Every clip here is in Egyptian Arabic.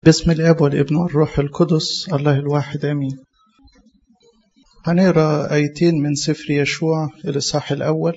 بسم الاب والابن والروح القدس الله الواحد امين هنقرا ايتين من سفر يشوع الاصحاح الاول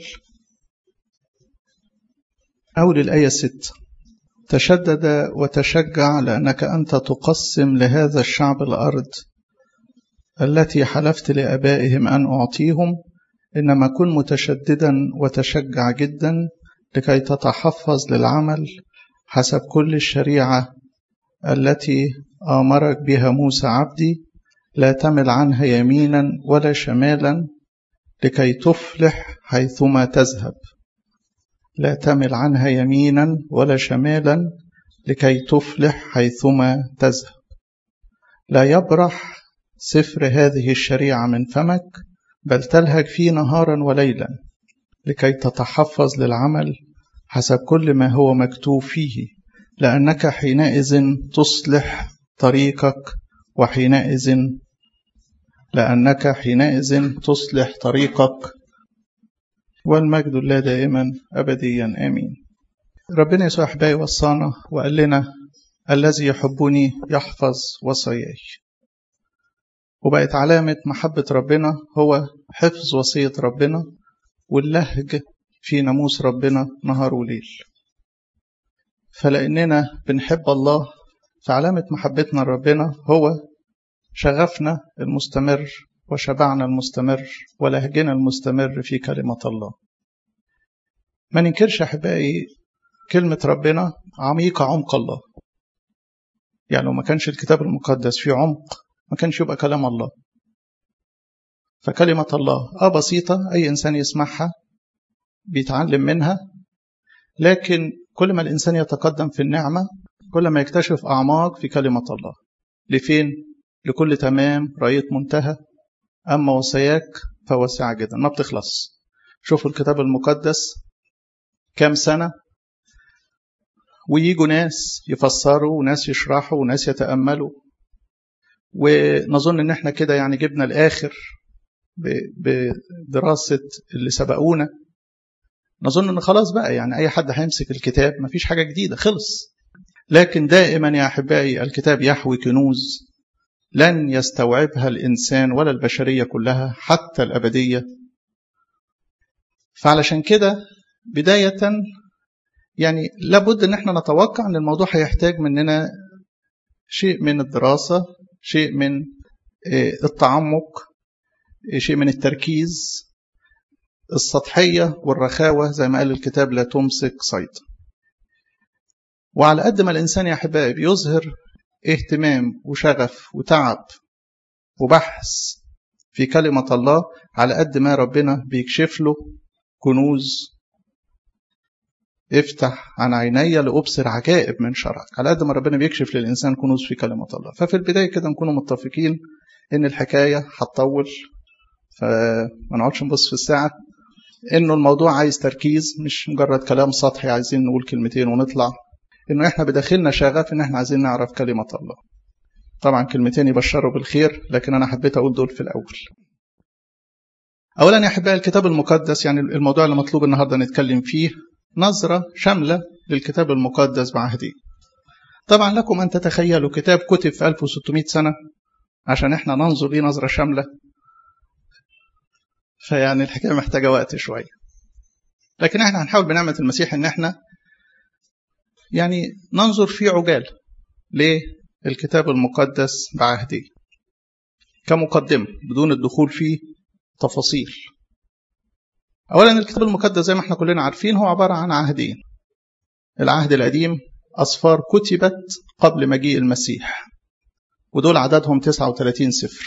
اول الايه ست تشدد وتشجع لانك انت تقسم لهذا الشعب الارض التي حلفت لابائهم ان اعطيهم انما كن متشددا وتشجع جدا لكي تتحفظ للعمل حسب كل الشريعه التي امرك بها موسى عبدي لا تمل عنها يمينا ولا شمالا لكي تفلح حيثما تذهب لا تمل عنها يمينا ولا شمالا لكي تفلح حيثما تذهب لا يبرح سفر هذه الشريعه من فمك بل تلهج فيه نهارا وليلا لكي تتحفظ للعمل حسب كل ما هو مكتوب فيه لأنك حينئذ تصلح طريقك وحينئذ لأنك حينئذ تصلح طريقك والمجد لله دائما أبديا آمين ربنا يسوع أحبائي وصانا وقال لنا الذي يحبني يحفظ وصاياي وبقت علامة محبة ربنا هو حفظ وصية ربنا واللهج في ناموس ربنا نهار وليل فلأننا بنحب الله فعلامة محبتنا لربنا هو شغفنا المستمر وشبعنا المستمر ولهجنا المستمر في كلمة الله ما ننكرش أحبائي كلمة ربنا عميقة عمق الله يعني لو ما كانش الكتاب المقدس فيه عمق ما كانش يبقى كلام الله فكلمة الله آه بسيطة أي إنسان يسمعها بيتعلم منها لكن كل ما الإنسان يتقدم في النعمة كل ما يكتشف أعماق في كلمة الله لفين؟ لكل تمام رأيت منتهى أما وصاياك فواسعة جدا ما بتخلص شوفوا الكتاب المقدس كام سنة ويجوا ناس يفسروا وناس يشرحوا وناس يتأملوا ونظن ان احنا كده يعني جبنا الاخر بدراسة اللي سبقونا نظن ان خلاص بقى يعني اي حد هيمسك الكتاب مفيش حاجه جديده خلص لكن دائما يا احبائي الكتاب يحوي كنوز لن يستوعبها الانسان ولا البشريه كلها حتى الابديه فعلشان كده بدايه يعني لابد ان احنا نتوقع ان الموضوع هيحتاج مننا شيء من الدراسه شيء من التعمق شيء من التركيز السطحية والرخاوة زي ما قال الكتاب لا تمسك صيدا وعلى قد ما الإنسان يا أحبائي بيظهر اهتمام وشغف وتعب وبحث في كلمة الله على قد ما ربنا بيكشف له كنوز افتح عن عيني لأبصر عجائب من شرعك على قد ما ربنا بيكشف للإنسان كنوز في كلمة الله ففي البداية كده نكونوا متفقين إن الحكاية هتطول فما نقعدش نبص في الساعة انه الموضوع عايز تركيز مش مجرد كلام سطحي عايزين نقول كلمتين ونطلع انه احنا بداخلنا شغف ان احنا عايزين نعرف كلمة الله طبعا كلمتين يبشروا بالخير لكن انا حبيت اقول دول في الاول اولا يا احبائي الكتاب المقدس يعني الموضوع اللي مطلوب النهارده نتكلم فيه نظرة شاملة للكتاب المقدس بعهده طبعا لكم ان تتخيلوا كتاب كتب في 1600 سنة عشان احنا ننظر ليه نظرة شاملة فيعني الحكايه محتاجه وقت شويه لكن احنا هنحاول بنعمه المسيح ان احنا يعني ننظر في عجال للكتاب المقدس بعهده كمقدمه بدون الدخول في تفاصيل اولا الكتاب المقدس زي ما احنا كلنا عارفين هو عباره عن عهدين العهد القديم اصفار كتبت قبل مجيء المسيح ودول عددهم 39 سفر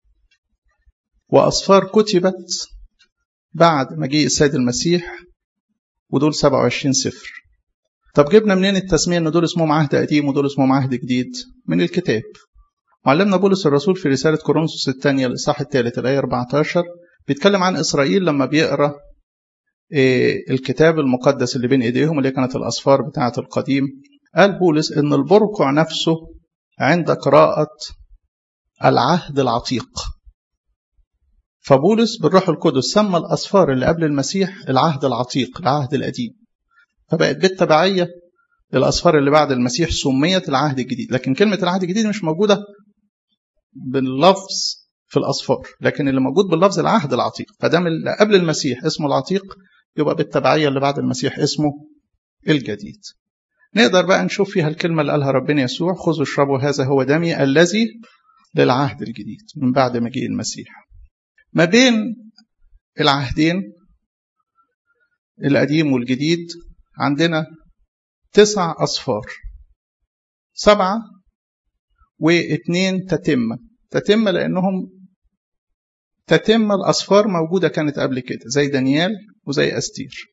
وأصفار كتبت بعد مجيء السيد المسيح ودول 27 سفر طب جبنا منين التسمية ان دول اسمهم عهد قديم ودول اسمهم عهد جديد من الكتاب معلمنا بولس الرسول في رسالة كورنثوس الثانية الإصحاح الثالث الآية 14 بيتكلم عن إسرائيل لما بيقرأ الكتاب المقدس اللي بين إيديهم اللي كانت الأصفار بتاعة القديم قال بولس إن البرقع نفسه عند قراءة العهد العتيق فبولس بالروح القدس سمى الأسفار اللي قبل المسيح العهد العتيق العهد القديم فبقت بالتبعية الأسفار اللي بعد المسيح سميت العهد الجديد لكن كلمة العهد الجديد مش موجودة باللفظ في الأسفار لكن اللي موجود باللفظ العهد العتيق فدام اللي قبل المسيح اسمه العتيق يبقى بالتبعية اللي بعد المسيح اسمه الجديد نقدر بقى نشوف فيها الكلمة اللي قالها ربنا يسوع خذوا اشربوا هذا هو دمي الذي للعهد الجديد من بعد مجيء المسيح ما بين العهدين القديم والجديد عندنا تسع أصفار سبعة واثنين تتمة تتمة لأنهم تتمة الأصفار موجودة كانت قبل كده زي دانيال وزي أستير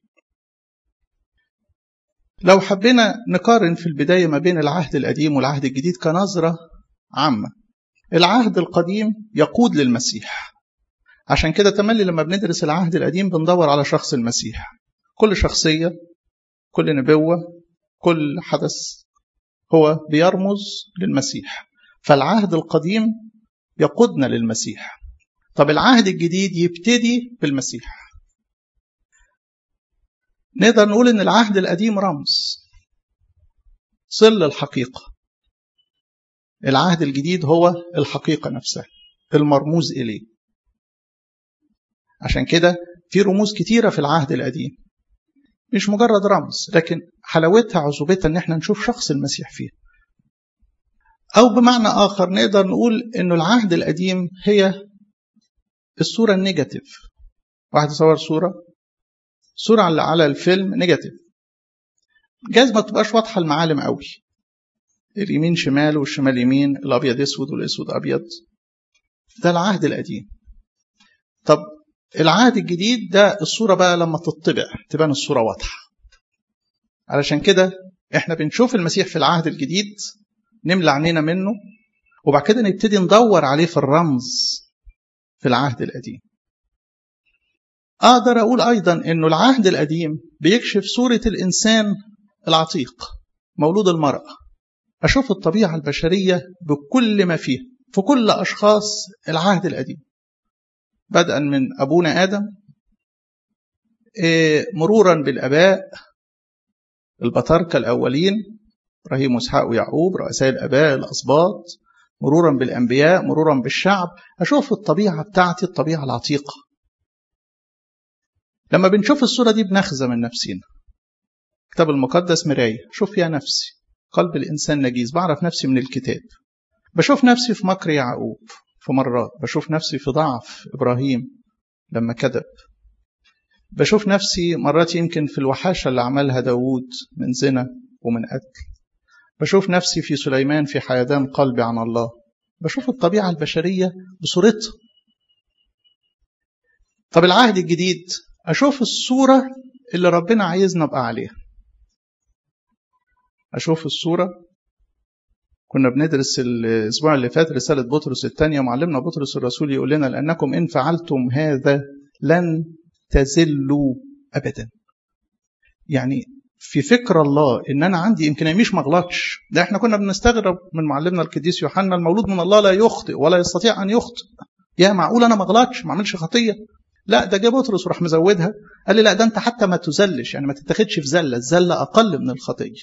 لو حبينا نقارن في البداية ما بين العهد القديم والعهد الجديد كنظرة عامة العهد القديم يقود للمسيح عشان كده تملي لما بندرس العهد القديم بندور على شخص المسيح كل شخصية كل نبوة كل حدث هو بيرمز للمسيح فالعهد القديم يقودنا للمسيح طب العهد الجديد يبتدي بالمسيح نقدر نقول ان العهد القديم رمز صل الحقيقة العهد الجديد هو الحقيقة نفسها المرموز إليه عشان كده في رموز كتيرة في العهد القديم مش مجرد رمز لكن حلاوتها عزوبتها ان احنا نشوف شخص المسيح فيه او بمعنى اخر نقدر نقول انه العهد القديم هي الصورة النيجاتيف واحد يصور صورة صورة على الفيلم نيجاتيف جايز ما تبقاش واضحة المعالم قوي اليمين شمال والشمال يمين الابيض اسود والاسود ابيض ده العهد القديم طب العهد الجديد ده الصورة بقى لما تطبع تبان الصورة واضحة علشان كده احنا بنشوف المسيح في العهد الجديد نملى عينينا منه وبعد كده نبتدي ندور عليه في الرمز في العهد القديم أقدر أقول أيضا أنه العهد القديم بيكشف صورة الإنسان العتيق مولود المرأة أشوف الطبيعة البشرية بكل ما فيها في كل أشخاص العهد القديم بدءا من أبونا آدم مرورا بالآباء البطاركة الأولين إبراهيم وإسحاق ويعقوب رؤساء الآباء الأسباط مرورا بالأنبياء مرورا بالشعب أشوف الطبيعة بتاعتي الطبيعة العتيقة لما بنشوف الصورة دي بنخزى من نفسنا الكتاب المقدس مراية شوف فيها نفسي قلب الإنسان نجيز بعرف نفسي من الكتاب بشوف نفسي في مكر يعقوب في مرات بشوف نفسي في ضعف إبراهيم لما كذب بشوف نفسي مرات يمكن في الوحاشة اللي عملها داود من زنا ومن قتل بشوف نفسي في سليمان في حيدان قلبي عن الله بشوف الطبيعة البشرية بصورتها طب العهد الجديد أشوف الصورة اللي ربنا عايزنا أبقى عليها أشوف الصورة كنا بندرس الأسبوع اللي فات رسالة بطرس الثانية ومعلمنا بطرس الرسول يقول لنا لأنكم إن فعلتم هذا لن تزلوا أبدا يعني في فكر الله ان انا عندي امكانيه مش مغلطش ده احنا كنا بنستغرب من معلمنا القديس يوحنا المولود من الله لا يخطئ ولا يستطيع ان يخطئ يا معقول انا ما اغلطش ما اعملش خطيه لا ده جه بطرس وراح مزودها قال لي لا ده انت حتى ما تزلش يعني ما تتاخدش في زله الزله اقل من الخطيه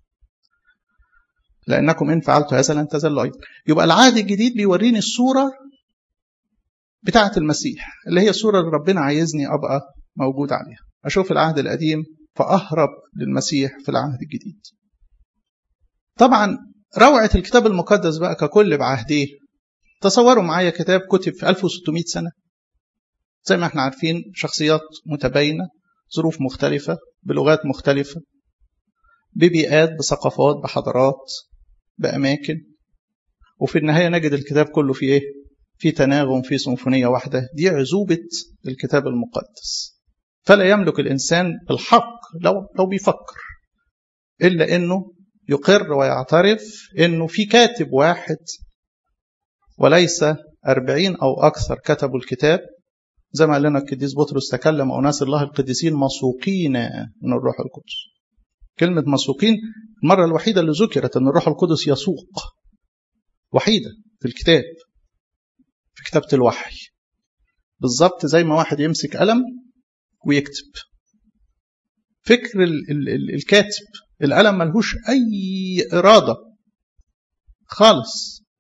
لانكم ان فعلتوا هذا لن تزلوا ايضا يبقى العهد الجديد بيوريني الصوره بتاعه المسيح اللي هي الصوره اللي ربنا عايزني ابقى موجود عليها اشوف العهد القديم فأهرب للمسيح في العهد الجديد طبعا روعة الكتاب المقدس بقى ككل بعهديه تصوروا معايا كتاب كتب في 1600 سنة زي ما احنا عارفين شخصيات متباينة ظروف مختلفة بلغات مختلفة ببيئات بثقافات بحضارات بأماكن وفي النهاية نجد الكتاب كله فيه ايه؟ في تناغم في سيمفونية واحدة دي عزوبة الكتاب المقدس فلا يملك الإنسان الحق لو, لو بيفكر إلا أنه يقر ويعترف أنه في كاتب واحد وليس أربعين أو أكثر كتبوا الكتاب زي ما قال لنا القديس بطرس تكلم أناس الله القديسين مسوقين من الروح القدس كلمة مسوقين المرة الوحيدة اللي ذكرت أن الروح القدس يسوق وحيدة في الكتاب في كتابة الوحي بالظبط زي ما واحد يمسك قلم ويكتب فكر ال ال ال الكاتب الألم ملهوش أي إرادة خالص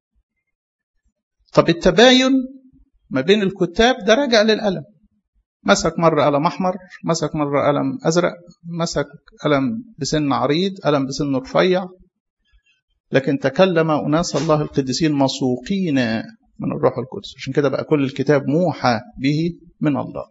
طب التباين ما بين الكتاب ده راجع للألم مسك مرة قلم أحمر مسك مرة قلم أزرق مسك قلم بسن عريض قلم بسن رفيع لكن تكلم أناس الله القديسين مسوقين من الروح القدس عشان كده بقى كل الكتاب موحى به من الله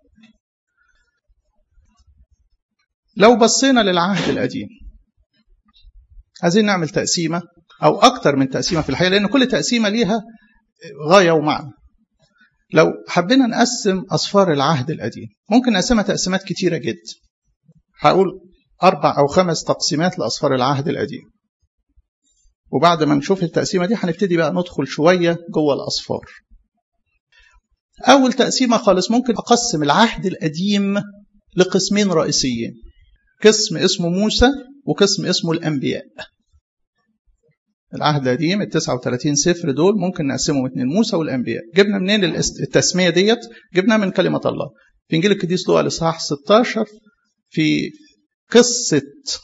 لو بصينا للعهد القديم عايزين نعمل تقسيمة أو أكتر من تقسيمة في الحقيقة لأن كل تقسيمة ليها غاية ومعنى لو حبينا نقسم أصفار العهد القديم ممكن نقسمها تقسيمات كتيرة جدا هقول أربع أو خمس تقسيمات لأصفار العهد القديم وبعد ما نشوف التقسيمة دي هنبتدي بقى ندخل شوية جوه الأصفار أول تقسيمة خالص ممكن أقسم العهد القديم لقسمين رئيسيين قسم اسمه موسى وقسم اسمه الأنبياء العهد القديم ال 39 سفر دول ممكن نقسمهم اثنين موسى والانبياء جبنا منين التسميه ديت جبناها من كلمه الله في انجيل القديس لوقا الاصحاح 16 في قصه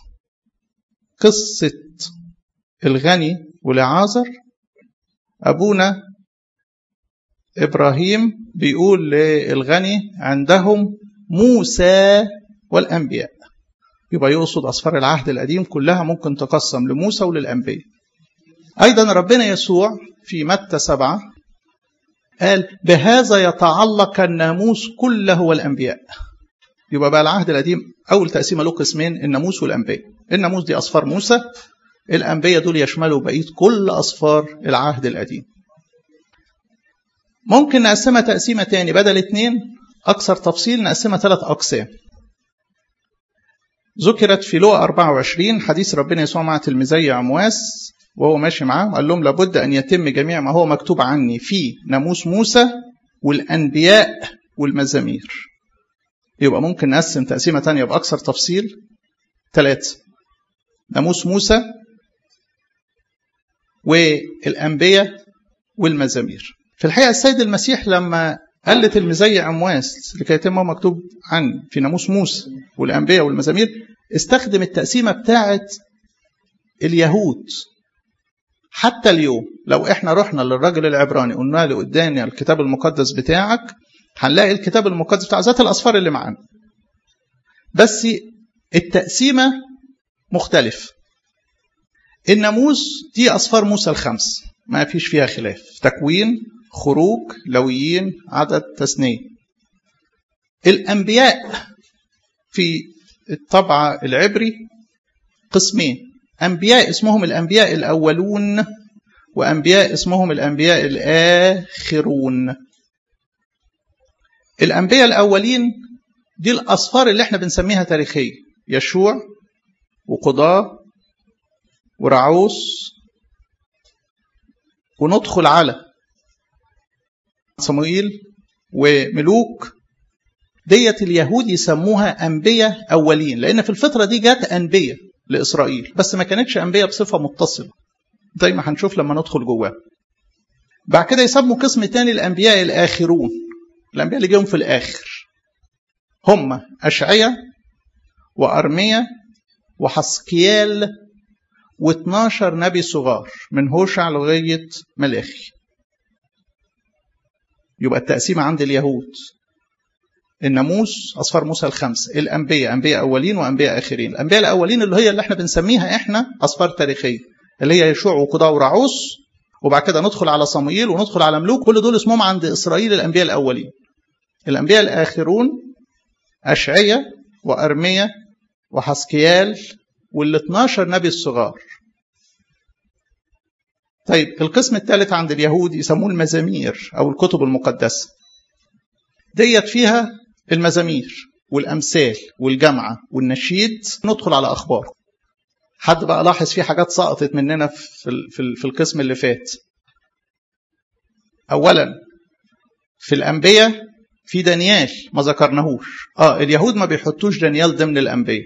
قصه الغني ولعازر ابونا ابراهيم بيقول للغني عندهم موسى والانبياء يبقى يقصد اصفار العهد القديم كلها ممكن تقسم لموسى وللانبياء أيضا ربنا يسوع في متى سبعة قال بهذا يتعلق الناموس كله والأنبياء يبقى بقى العهد القديم أول تقسيمة له قسمين الناموس والأنبياء الناموس دي أصفار موسى الأنبياء دول يشملوا بقية كل أصفار العهد القديم ممكن نقسمها تقسيمة تاني بدل اتنين أكثر تفصيل نقسمها ثلاث أقسام ذكرت في لوقا 24 حديث ربنا يسوع مع تلميذي عمواس وهو ماشي معاهم قال لهم لابد أن يتم جميع ما هو مكتوب عني في ناموس موسى والأنبياء والمزامير يبقى ممكن نقسم تقسيمة تانية بأكثر تفصيل ثلاثة ناموس موسى والأنبياء والمزامير في الحقيقة السيد المسيح لما قال لتلميذي عمواس لكي يتم ما مكتوب عني في ناموس موسى والأنبياء والمزامير استخدم التقسيمة بتاعة اليهود حتى اليوم لو احنا رحنا للراجل العبراني قلنا له اداني الكتاب المقدس بتاعك هنلاقي الكتاب المقدس بتاع ذات الاصفار اللي معانا بس التقسيمه مختلف الناموس دي اصفار موسى الخمس ما فيش فيها خلاف تكوين خروج لويين عدد تثنيه الانبياء في الطبعه العبري قسمين أنبياء اسمهم الأنبياء الأولون وأنبياء اسمهم الأنبياء الآخرون الأنبياء الأولين دي الأصفار اللي احنا بنسميها تاريخية يشوع وقضاة ورعوس وندخل على صموئيل وملوك ديت اليهود يسموها أنبياء أولين لأن في الفترة دي جت أنبياء لإسرائيل بس ما كانتش أنبياء بصفة متصلة زي ما هنشوف لما ندخل جواه بعد كده يسموا قسم تاني الأنبياء الآخرون الأنبياء اللي جيهم في الآخر هم أشعية وأرمية وحسكيال و12 نبي صغار من هوشع لغاية ملاخي يبقى التقسيمة عند اليهود الناموس أصفار موسى الخمس الأنبياء أنبياء أولين وأنبياء آخرين الأنبياء الأولين اللي هي اللي احنا بنسميها احنا أصفار تاريخية اللي هي يشوع وقضاء ورعوس وبعد كده ندخل على صموئيل وندخل على ملوك كل دول اسمهم عند إسرائيل الأنبياء الأولين الأنبياء الآخرون أشعية وأرمية وحسكيال وال 12 نبي الصغار طيب القسم الثالث عند اليهود يسموه المزامير أو الكتب المقدسة ديت فيها المزامير والأمثال والجامعة والنشيد ندخل على أخبار حد بقى لاحظ في حاجات سقطت مننا في, في, في القسم اللي فات أولا في الأنبياء في دانيال ما ذكرناهوش اه اليهود ما بيحطوش دانيال ضمن الأنبياء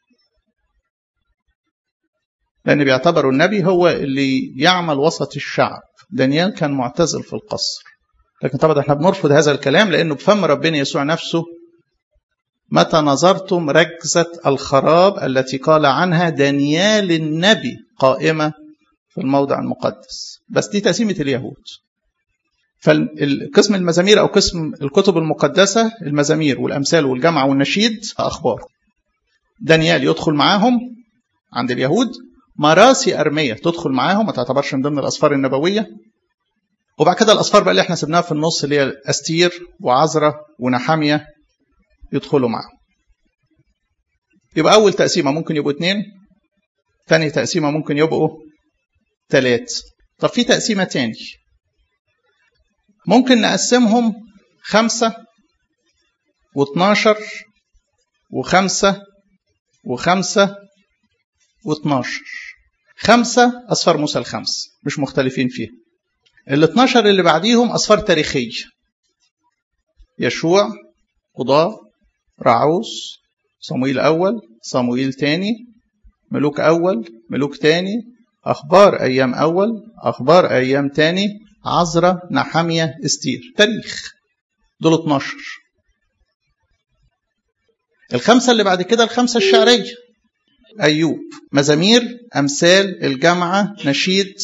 لأن بيعتبروا النبي هو اللي يعمل وسط الشعب دانيال كان معتزل في القصر لكن طبعا احنا بنرفض هذا الكلام لأنه بفم ربنا يسوع نفسه متى نظرتم ركزة الخراب التي قال عنها دانيال النبي قائمة في الموضع المقدس بس دي تقسيمة اليهود فالقسم المزامير أو قسم الكتب المقدسة المزامير والأمثال والجمع والنشيد أخبار دانيال يدخل معاهم عند اليهود مراسي أرمية تدخل معاهم ما تعتبرش من ضمن الأسفار النبوية وبعد كده الأسفار بقى اللي احنا سبناها في النص اللي هي أستير وعزرة ونحامية يدخلوا معاهم يبقى أول تقسيمة ممكن يبقوا اثنين ثاني تقسيمة ممكن يبقوا ثلاث طب في تقسيمة تاني ممكن نقسمهم خمسة واثناشر وخمسة وخمسة واثناشر خمسة أصفار موسى الخمس مش مختلفين فيها ال 12 اللي بعديهم أصفار تاريخية يشوع قضاء رعوس صمويل أول صمويل تاني ملوك أول ملوك تاني أخبار أيام أول أخبار أيام تاني عزرة نحامية استير تاريخ دول 12 الخمسة اللي بعد كده الخمسة الشعرية أيوب مزامير أمثال الجامعة نشيد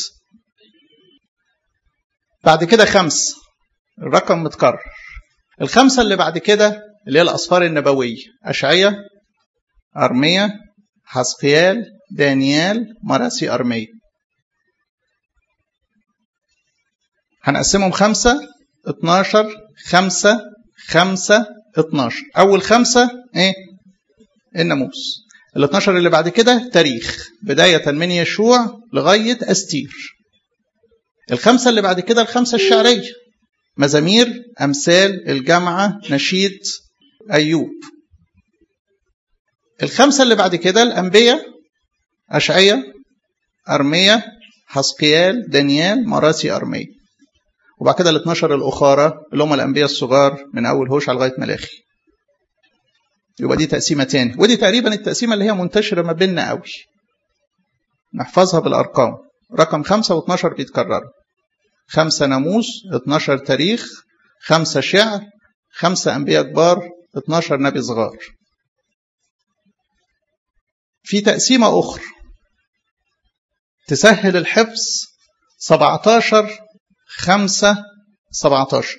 بعد كده خمس الرقم متكرر الخمسة اللي بعد كده اللي هي الأسفار النبوية أشعية أرمية حسقيال دانيال مراسي أرمية هنقسمهم خمسة اتناشر خمسة خمسة اتناشر أول خمسة إيه؟ الناموس ال 12 اللي بعد كده تاريخ بداية من يشوع لغاية أستير الخمسة اللي بعد كده الخمسة الشعرية مزامير أمثال الجامعة نشيد أيوب الخمسة اللي بعد كده الأنبياء أشعية أرمية حسقيال دانيال مراسي أرمية وبعد كده ال 12 الأخرى اللي هم الأنبياء الصغار من أول هوشع لغاية ملاخي يبقى دي تقسيمة تاني ودي تقريبا التقسيمة اللي هي منتشرة ما بيننا قوي نحفظها بالأرقام رقم خمسة و12 بيتكرروا خمسة ناموس 12 تاريخ خمسة شعر خمسة أنبياء كبار 12 نبي صغار في تقسيمة أخرى تسهل الحفظ 17 5 17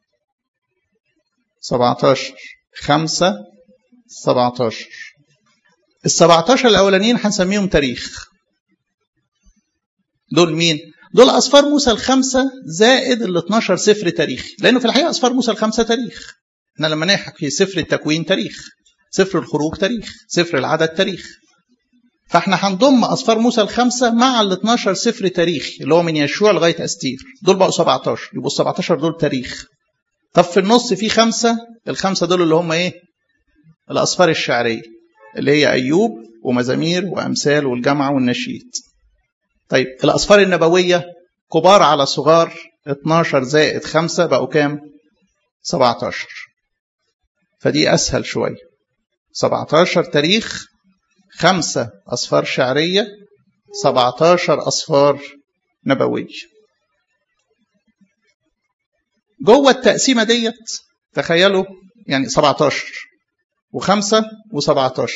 17 5 17 ال 17 الأولانيين هنسميهم تاريخ دول مين؟ دول أسفار موسى الخمسة زائد ال 12 سفر تاريخي لأنه في الحقيقة أسفار موسى الخمسة تاريخ احنا لما نحكي سفر التكوين تاريخ سفر الخروج تاريخ سفر العدد تاريخ فاحنا هنضم أسفار موسى الخمسة مع ال 12 سفر تاريخي اللي هو من يشوع لغاية أستير دول بقوا 17 يبقوا ال 17 دول تاريخ طب في النص في خمسة الخمسة دول اللي هم إيه؟ الأسفار الشعرية اللي هي أيوب ومزامير وأمثال والجمع والنشيد طيب الأسفار النبوية كبار على صغار 12 زائد 5 بقوا كام 17 فدي أسهل شوية 17 تاريخ 5 أسفار شعرية 17 أسفار نبوية جوه التقسيمة ديت تخيلوا يعني 17 وخمسة و17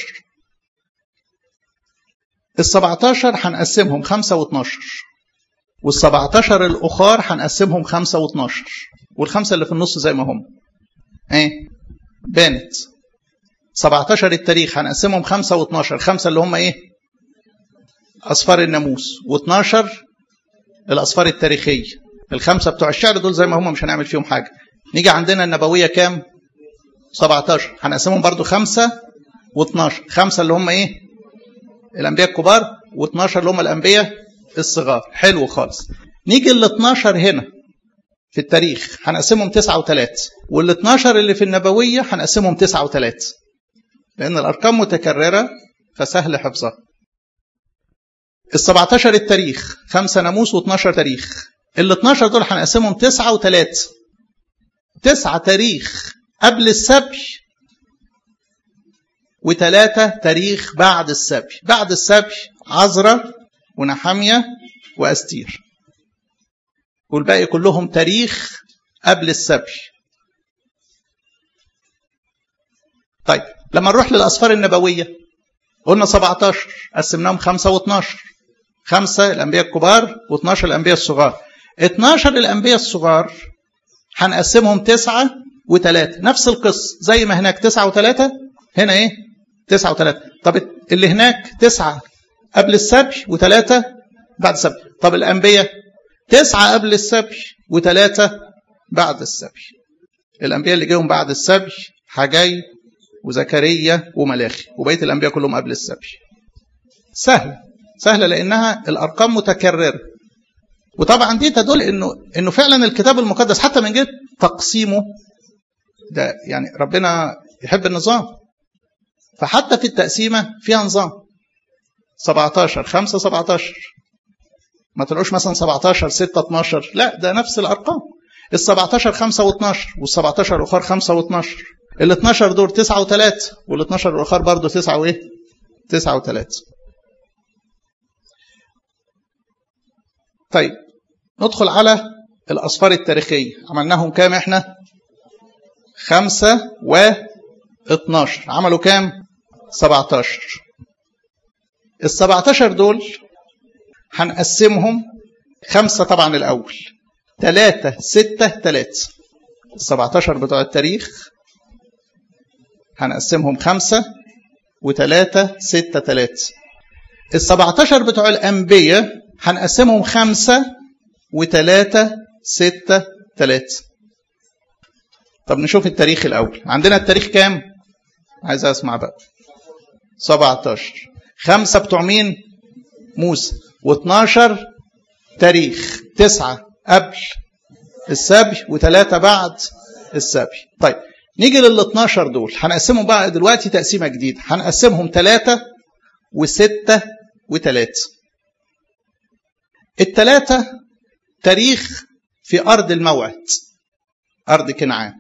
ال 17 هنقسمهم 5 و12 وال 17 الأخار هنقسمهم 5 و12 والخمسة اللي في النص زي ما هم ايه بانت 17 التاريخ هنقسمهم 5 و12 خمسة اللي هم ايه أصفار الناموس و12 الأصفار التاريخية الخمسة بتوع الشعر دول زي ما هم مش هنعمل فيهم حاجة نيجي عندنا النبوية كام 17 هنقسمهم برضو خمسة و12 خمسة اللي هم ايه الأنبياء الكبار و12 اللي هم الأنبياء الصغار حلو خالص نيجي ال 12 هنا في التاريخ هنقسمهم 9 و3 وال 12 اللي في النبوية هنقسمهم 9 و3 لأن الأرقام متكررة فسهل حفظها ال 17 التاريخ 5 ناموس و12 تاريخ ال 12 دول هنقسمهم 9 و3 9 تاريخ قبل السبي وثلاثة تاريخ بعد السبي بعد السبي عزرة ونحمية وأستير والباقي كلهم تاريخ قبل السبي طيب لما نروح للأسفار النبوية قلنا 17 قسمناهم 5 و12 خمسة الأنبياء الكبار و12 الأنبياء الصغار 12 الأنبياء الصغار هنقسمهم تسعة وثلاثة نفس القصة زي ما هناك تسعة وثلاثة هنا ايه تسعة وثلاثة طب اللي هناك تسعة قبل السبي وثلاثة بعد السبي طب الأنبياء تسعة قبل السبي وثلاثة بعد السبي الأنبياء اللي جاهم بعد السبي حجاي وزكريا وملاخي وبقية الأنبياء كلهم قبل السبي سهل سهلة لأنها الأرقام متكررة وطبعا دي تدل انه انه فعلا الكتاب المقدس حتى من جهه تقسيمه ده يعني ربنا يحب النظام فحتى في التقسيمه فيها نظام 17 5 17 ما تلاقوش مثلا 17 6 12 لا ده نفس الارقام ال 17 5 و12 وال 17 الاخر 5 و12 ال 12 دول 9 و3 وال 12 الاخر برضه 9 وايه 9 و3 طيب ندخل على الأصفار التاريخية عملناهم كام احنا خمسة و 12 عملوا كام 17 ال 17 دول هنقسمهم خمسة طبعا الأول ثلاثة ستة ثلاثة ال 17 بتوع التاريخ هنقسمهم خمسة وثلاثة ستة ثلاثة ال 17 بتوع الأنبياء هنقسمهم خمسة وثلاثة ستة ثلاثة طب نشوف التاريخ الأول عندنا التاريخ كام عايز أسمع بقى 17 خمسة بتوع مين موسى و12 تاريخ تسعة قبل السبي وثلاثة بعد السبي طيب نيجي لل 12 دول هنقسمهم بقى دلوقتي تقسيمة جديدة هنقسمهم ثلاثة وستة وثلاثة الثلاثة تاريخ في أرض الموعد أرض كنعان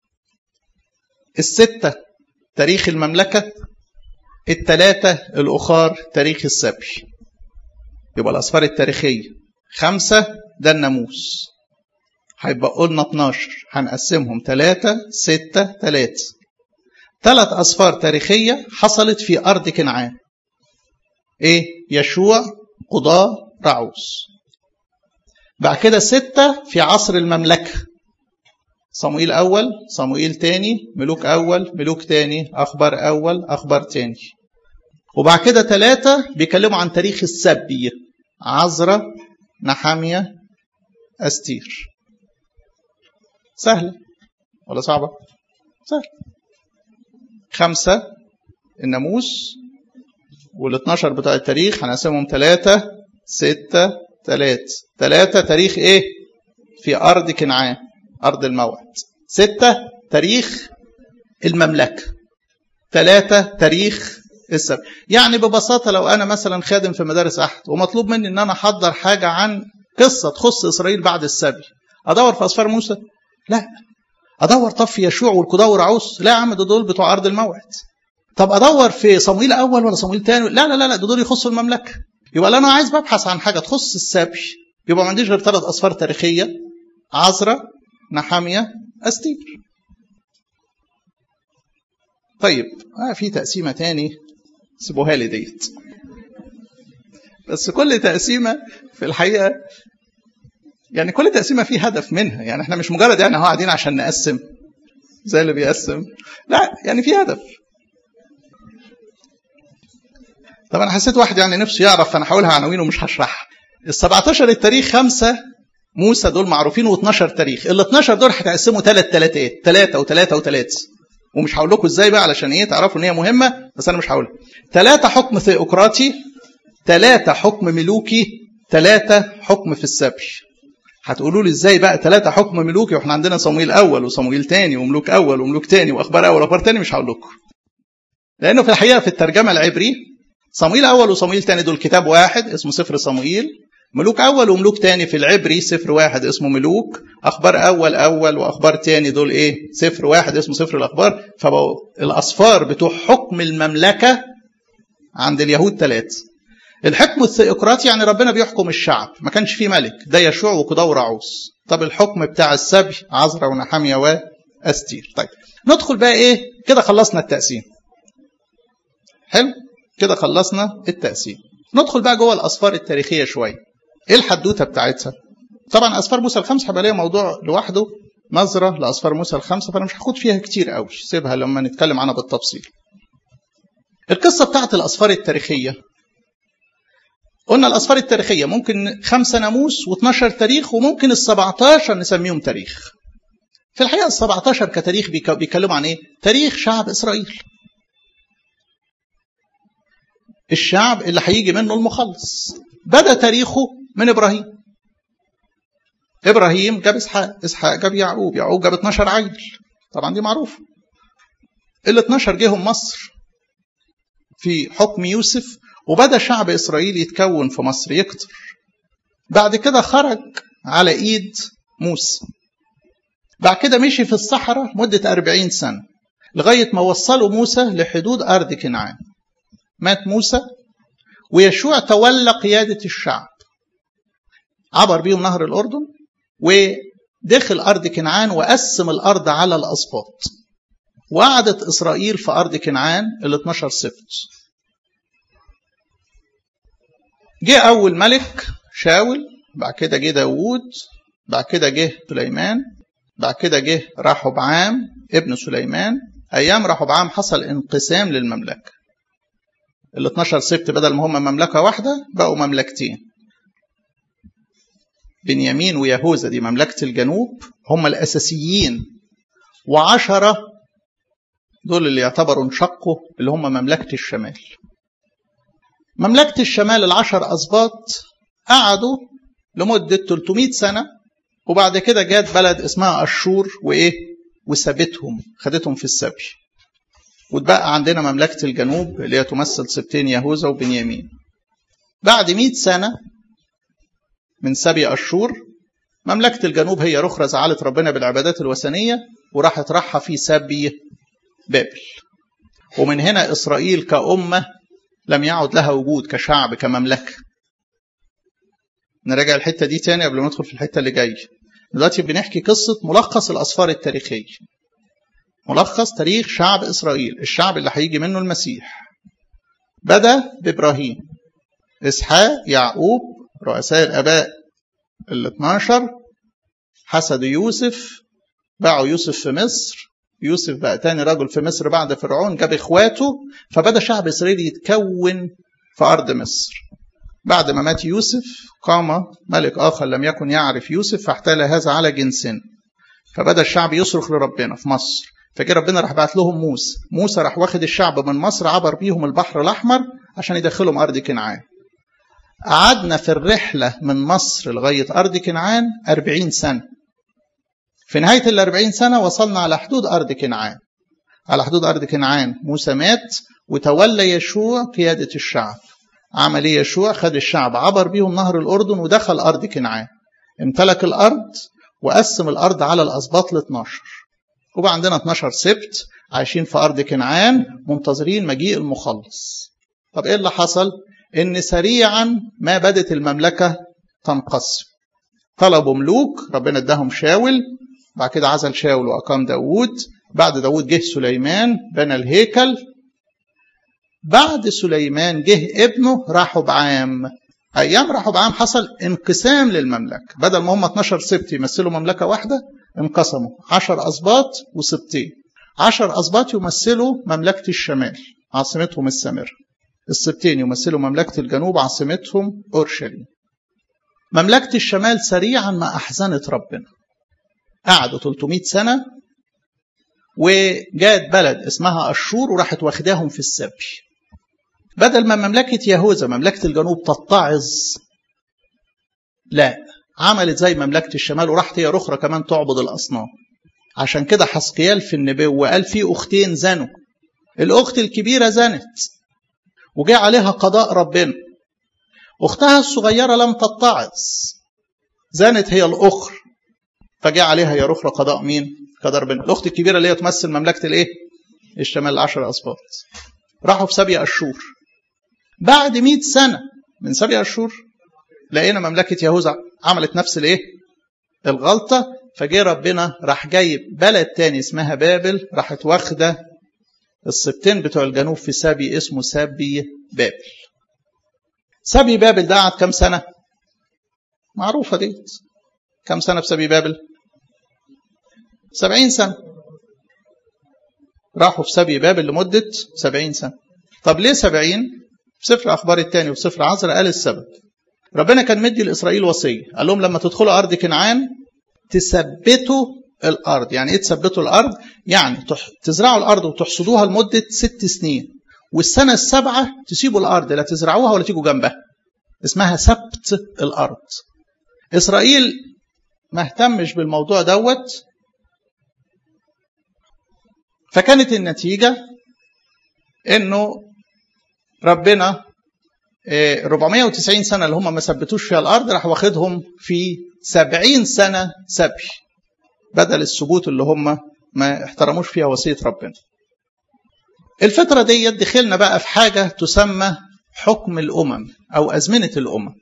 الستة تاريخ المملكة الثلاثة الأخار تاريخ السبي يبقى الأصفار التاريخية خمسة ده الناموس هيبقى قلنا 12 هنقسمهم ثلاثة ستة ثلاثة ثلاث أصفار تاريخية حصلت في أرض كنعان إيه يشوع قضاة رعوس بعد كده ستة في عصر المملكة صموئيل أول صموئيل تاني ملوك أول ملوك تاني أخبار أول أخبار تاني وبعد كده ثلاثة بيكلموا عن تاريخ السبي عزرة نحامية أستير سهلة ولا صعبة؟ سهلة خمسة الناموس وال 12 بتاع التاريخ هنقسمهم ثلاثة ستة ثلاثة ثلاثة تاريخ ايه في أرض كنعان أرض الموعد ستة تاريخ المملكة ثلاثة تاريخ السبت يعني ببساطة لو أنا مثلا خادم في مدارس أحد ومطلوب مني أن أنا أحضر حاجة عن قصة تخص إسرائيل بعد السبي أدور في أسفار موسى لا أدور طب في يشوع والقضاء ورعوس لا يا عم دول بتوع أرض الموعد طب أدور في صمويل أول ولا صمويل تاني لا لا لا لا دول يخصوا المملكة يبقى انا عايز ببحث عن حاجه تخص السبي يبقى ما عنديش غير ثلاث اصفار تاريخيه عزرا نحاميه استير طيب آه في تقسيمه تاني سيبوها لي ديت بس كل تقسيمه في الحقيقه يعني كل تقسيمه في هدف منها يعني احنا مش مجرد يعني اهو قاعدين عشان نقسم زي اللي بيقسم لا يعني في هدف طب انا حسيت واحد يعني نفسه يعرف فانا هقولها عناوين ومش هشرحها ال 17 التاريخ خمسه موسى دول معروفين و12 تاريخ ال 12 دول هتقسموا ثلاث ثلاثات ثلاثه وثلاثه وثلاثه ومش هقول لكم ازاي بقى علشان ايه تعرفوا ان هي مهمه بس انا مش هقولها ثلاثه حكم ثيوقراطي ثلاثه حكم ملوكي ثلاثه حكم في السبي هتقولوا لي ازاي بقى ثلاثه حكم ملوكي واحنا عندنا صمويل اول وصمويل ثاني وملوك اول وملوك ثاني واخبار اول واخبار ثاني مش هقول لكم لانه في الحقيقه في الترجمه العبري صمويل أول وصمويل تاني دول كتاب واحد اسمه سفر صمويل ملوك أول وملوك تاني في العبري سفر واحد اسمه ملوك أخبار أول أول وأخبار تاني دول إيه سفر واحد اسمه سفر الأخبار فبقوا الأصفار بتوع حكم المملكة عند اليهود ثلاثة الحكم الثيوقراطي يعني ربنا بيحكم الشعب ما كانش فيه ملك ده يشوع وقضاء ورعوس طب الحكم بتاع السبي عزرا ونحامية وأستير طيب ندخل بقى إيه كده خلصنا التقسيم حلو كده خلصنا التقسيم ندخل بقى جوه الاسفار التاريخيه شويه ايه الحدوته بتاعتها طبعا اسفار موسى الخمس هيبقى ليها موضوع لوحده نظره لاسفار موسى الخمسه فانا مش هاخد فيها كتير قوي سيبها لما نتكلم عنها بالتفصيل القصه بتاعت الاسفار التاريخيه قلنا الاسفار التاريخيه ممكن خمسه ناموس و12 تاريخ وممكن ال 17 نسميهم تاريخ في الحقيقه ال 17 كتاريخ بيتكلموا عن ايه؟ تاريخ شعب اسرائيل الشعب اللي هيجي منه المخلص بدا تاريخه من ابراهيم ابراهيم جاب اسحاق اسحاق جاب يعقوب يعقوب جاب 12 عيل طبعا دي معروفه ال 12 جيهم مصر في حكم يوسف وبدا شعب اسرائيل يتكون في مصر يكتر بعد كده خرج على ايد موسى بعد كده مشي في الصحراء مدة أربعين سنة لغاية ما وصلوا موسى لحدود أرض كنعان مات موسى ويشوع تولى قيادة الشعب عبر بيهم نهر الأردن ودخل أرض كنعان وقسم الأرض على الأسباط وقعدت إسرائيل في أرض كنعان ال 12 سبت جه أول ملك شاول بعد كده جه داوود بعد كده جه سليمان بعد كده جه رحبعام ابن سليمان ايام رحبعام حصل انقسام للمملكه ال 12 سبت بدل ما هم مملكه واحده بقوا مملكتين بنيامين ويهوذا دي مملكه الجنوب هم الاساسيين وعشرة دول اللي يعتبروا انشقوا اللي هم مملكه الشمال مملكه الشمال العشر اسباط قعدوا لمده 300 سنه وبعد كده جات بلد اسمها أشور وإيه وسابتهم خدتهم في السبي واتبقى عندنا مملكة الجنوب اللي هي تمثل سبتين يهوذا وبنيامين بعد مئة سنة من سبي أشور مملكة الجنوب هي رخرة زعلت ربنا بالعبادات الوثنية وراحت راحة في سبي بابل ومن هنا إسرائيل كأمة لم يعد لها وجود كشعب كمملكة نراجع الحتة دي تاني قبل ما ندخل في الحتة اللي جاية دلوقتي بنحكي قصة ملخص الأسفار التاريخية ملخص تاريخ شعب إسرائيل الشعب اللي هيجي منه المسيح بدأ بإبراهيم إسحاق يعقوب رؤساء الآباء ال 12 حسدوا يوسف باعوا يوسف في مصر يوسف بقى تاني رجل في مصر بعد فرعون جاب إخواته فبدأ شعب إسرائيل يتكون في أرض مصر بعد ما مات يوسف قام ملك آخر لم يكن يعرف يوسف فاحتال هذا على جنس فبدأ الشعب يصرخ لربنا في مصر فجه ربنا راح بعت لهم موسى موسى راح واخد الشعب من مصر عبر بيهم البحر الأحمر عشان يدخلهم أرض كنعان قعدنا في الرحلة من مصر لغاية أرض كنعان أربعين سنة في نهاية الأربعين سنة وصلنا على حدود أرض كنعان على حدود أرض كنعان موسى مات وتولى يشوع قيادة الشعب عمل ايه يشوع خد الشعب عبر بيهم نهر الأردن ودخل أرض كنعان امتلك الأرض وقسم الأرض على الأسباط ل 12 وبقى عندنا 12 سبت عايشين في أرض كنعان منتظرين مجيء المخلص طب إيه اللي حصل؟ إن سريعا ما بدت المملكة تنقسم طلبوا ملوك ربنا اداهم شاول بعد كده عزل شاول وأقام داوود بعد داوود جه سليمان بنى الهيكل بعد سليمان جه ابنه رحبعام ايام رحبعام حصل انقسام للمملكه بدل ما هم 12 سبت يمثلوا مملكه واحده انقسموا 10 اسباط وسبتين 10 اسباط يمثلوا مملكه الشمال عاصمتهم السامره السبتين يمثلوا مملكه الجنوب عاصمتهم اورشليم مملكه الشمال سريعا ما احزنت ربنا قعدوا 300 سنه وجات بلد اسمها اشور وراحت واخداهم في السبي بدل ما مملكة يهوذا مملكة الجنوب تتعظ لا عملت زي مملكة الشمال وراحت هي أخرى كمان تعبد الأصنام عشان كده حسقيال في النبوة قال في أختين زنوا الأخت الكبيرة زنت وجاء عليها قضاء ربنا أختها الصغيرة لم تتعظ زنت هي الأخر فجاء عليها يا أخرى قضاء مين؟ قضاء ربنا الأخت الكبيرة اللي هي تمثل مملكة الإيه؟ الشمال العشر أسباط راحوا في سبي أشور بعد مئة سنة من سبي أشور لقينا مملكة يهوذا عملت نفس الايه الغلطة فجه ربنا راح جايب بلد تاني اسمها بابل راحت واخدة السبتين بتوع الجنوب في سبي اسمه سبي بابل سبي بابل ده قعد كام سنة معروفة ديت كام سنة في سبي بابل سبعين سنة راحوا في سبي بابل لمدة سبعين سنة طب ليه سبعين في سفر أخبار الثاني وفي سفر عزر قال السبب ربنا كان مدي لإسرائيل وصية قال لهم لما تدخلوا أرض كنعان تثبتوا الأرض يعني إيه تثبتوا الأرض يعني تزرعوا الأرض وتحصدوها لمدة ست سنين والسنة السابعة تسيبوا الأرض لا تزرعوها ولا تيجوا جنبها اسمها سبت الأرض إسرائيل ما اهتمش بالموضوع دوت فكانت النتيجة انه ربنا 490 سنة اللي هم ما ثبتوش فيها الأرض راح واخدهم في 70 سنة سبي بدل الثبوت اللي هم ما احترموش فيها وصية ربنا الفترة دي دخلنا بقى في حاجة تسمى حكم الأمم أو أزمنة الأمم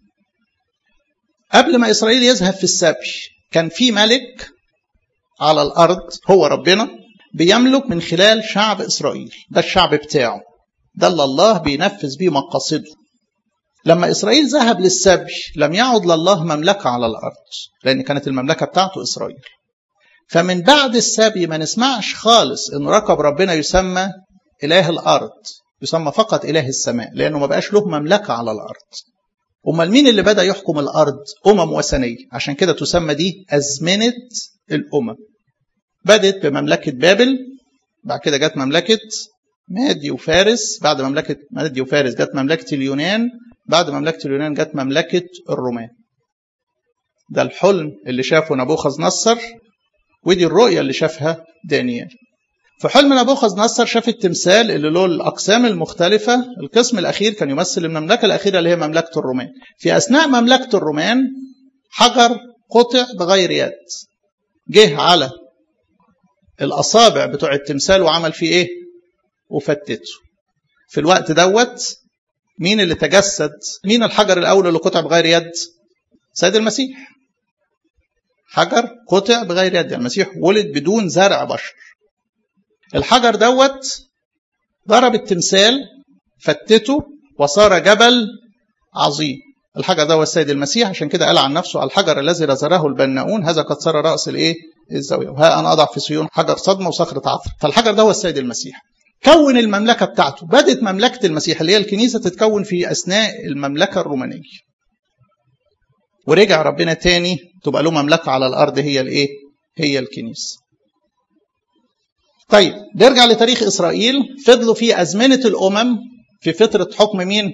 قبل ما إسرائيل يذهب في السبي كان في ملك على الأرض هو ربنا بيملك من خلال شعب إسرائيل ده الشعب بتاعه ده اللي الله بينفذ بيه مقاصده لما إسرائيل ذهب للسبي لم يعد لله مملكة على الأرض لأن كانت المملكة بتاعته إسرائيل فمن بعد السبي ما نسمعش خالص إن ركب ربنا يسمى إله الأرض يسمى فقط إله السماء لأنه ما بقاش له مملكة على الأرض أمال مين اللي بدأ يحكم الأرض أمم وثنية عشان كده تسمى دي أزمنة الأمم بدت بمملكة بابل بعد كده جت مملكة مادي وفارس بعد مملكة مادي وفارس جت مملكة اليونان بعد مملكة اليونان جت مملكة الرومان ده الحلم اللي شافه نبوخذ نصر ودي الرؤية اللي شافها دانيال في حلم نبوخذ نصر شاف التمثال اللي له الأقسام المختلفة القسم الأخير كان يمثل المملكة الأخيرة اللي هي مملكة الرومان في أثناء مملكة الرومان حجر قطع بغير يد جه على الأصابع بتوع التمثال وعمل فيه إيه وفتته في الوقت دوت مين اللي تجسد مين الحجر الأول اللي قطع بغير يد سيد المسيح حجر قطع بغير يد المسيح ولد بدون زرع بشر الحجر دوت ضرب التمثال فتته وصار جبل عظيم الحجر ده هو السيد المسيح عشان كده قال عن نفسه الحجر الذي رزره البناؤون هذا قد صار راس الايه الزاويه وها انا اضع في صيون حجر صدمه وصخره عثر فالحجر ده هو السيد المسيح كون المملكه بتاعته بدت مملكه المسيح اللي هي الكنيسه تتكون في اثناء المملكه الرومانيه ورجع ربنا تاني تبقى له مملكه على الارض هي الايه هي الكنيسه طيب نرجع لتاريخ اسرائيل فضلوا في ازمنه الامم في فتره حكم مين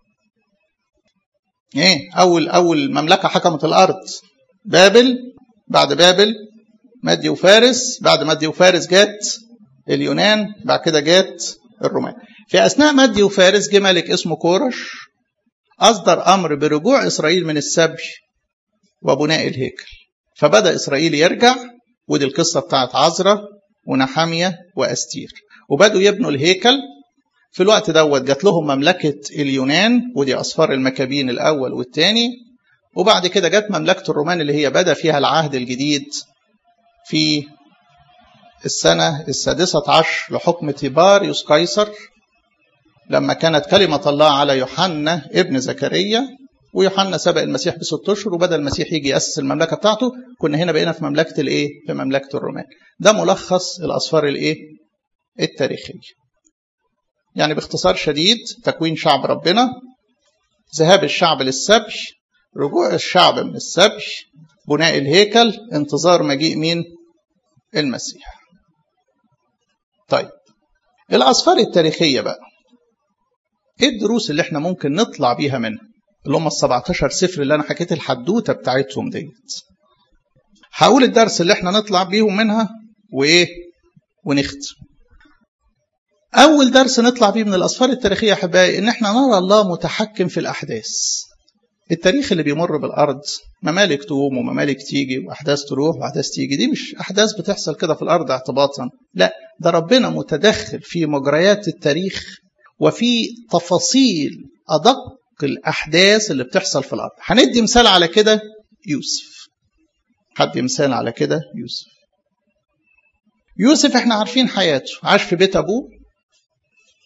ايه اول اول مملكه حكمت الارض بابل بعد بابل مادي وفارس بعد مادي وفارس جت اليونان بعد كده جت الرومان في اثناء مادي وفارس جه ملك اسمه كورش اصدر امر برجوع اسرائيل من السبي وبناء الهيكل فبدا اسرائيل يرجع ودي القصه بتاعت عزرا ونحاميه واستير وبدوا يبنوا الهيكل في الوقت دوت جات لهم مملكة اليونان ودي أصفار المكابين الأول والثاني وبعد كده جت مملكة الرومان اللي هي بدأ فيها العهد الجديد في السنة السادسة عشر لحكم تيباريوس قيصر لما كانت كلمة الله على يوحنا ابن زكريا ويوحنا سبق المسيح بست اشهر وبدا المسيح يجي ياسس المملكه بتاعته كنا هنا بقينا في مملكه الايه؟ في مملكه الرومان. ده ملخص الاسفار الايه؟ التاريخيه. يعني باختصار شديد تكوين شعب ربنا ذهاب الشعب للسبي رجوع الشعب من السبي بناء الهيكل انتظار مجيء مين المسيح طيب الأسفار التاريخية بقى ايه الدروس اللي احنا ممكن نطلع بيها منها اللي هم ال 17 سفر اللي انا حكيت الحدوته بتاعتهم ديت هقول الدرس اللي احنا نطلع بيهم منها وايه ونختم أول درس نطلع بيه من الأسفار التاريخية يا أحبائي إن إحنا نرى الله متحكم في الأحداث. التاريخ اللي بيمر بالأرض ممالك تقوم وممالك تيجي وأحداث تروح وأحداث تيجي دي مش أحداث بتحصل كده في الأرض اعتباطا، لا ده ربنا متدخل في مجريات التاريخ وفي تفاصيل أدق الأحداث اللي بتحصل في الأرض. هندي مثال على كده يوسف. هدي مثال على كده يوسف. يوسف احنا عارفين حياته، عاش في بيت أبوه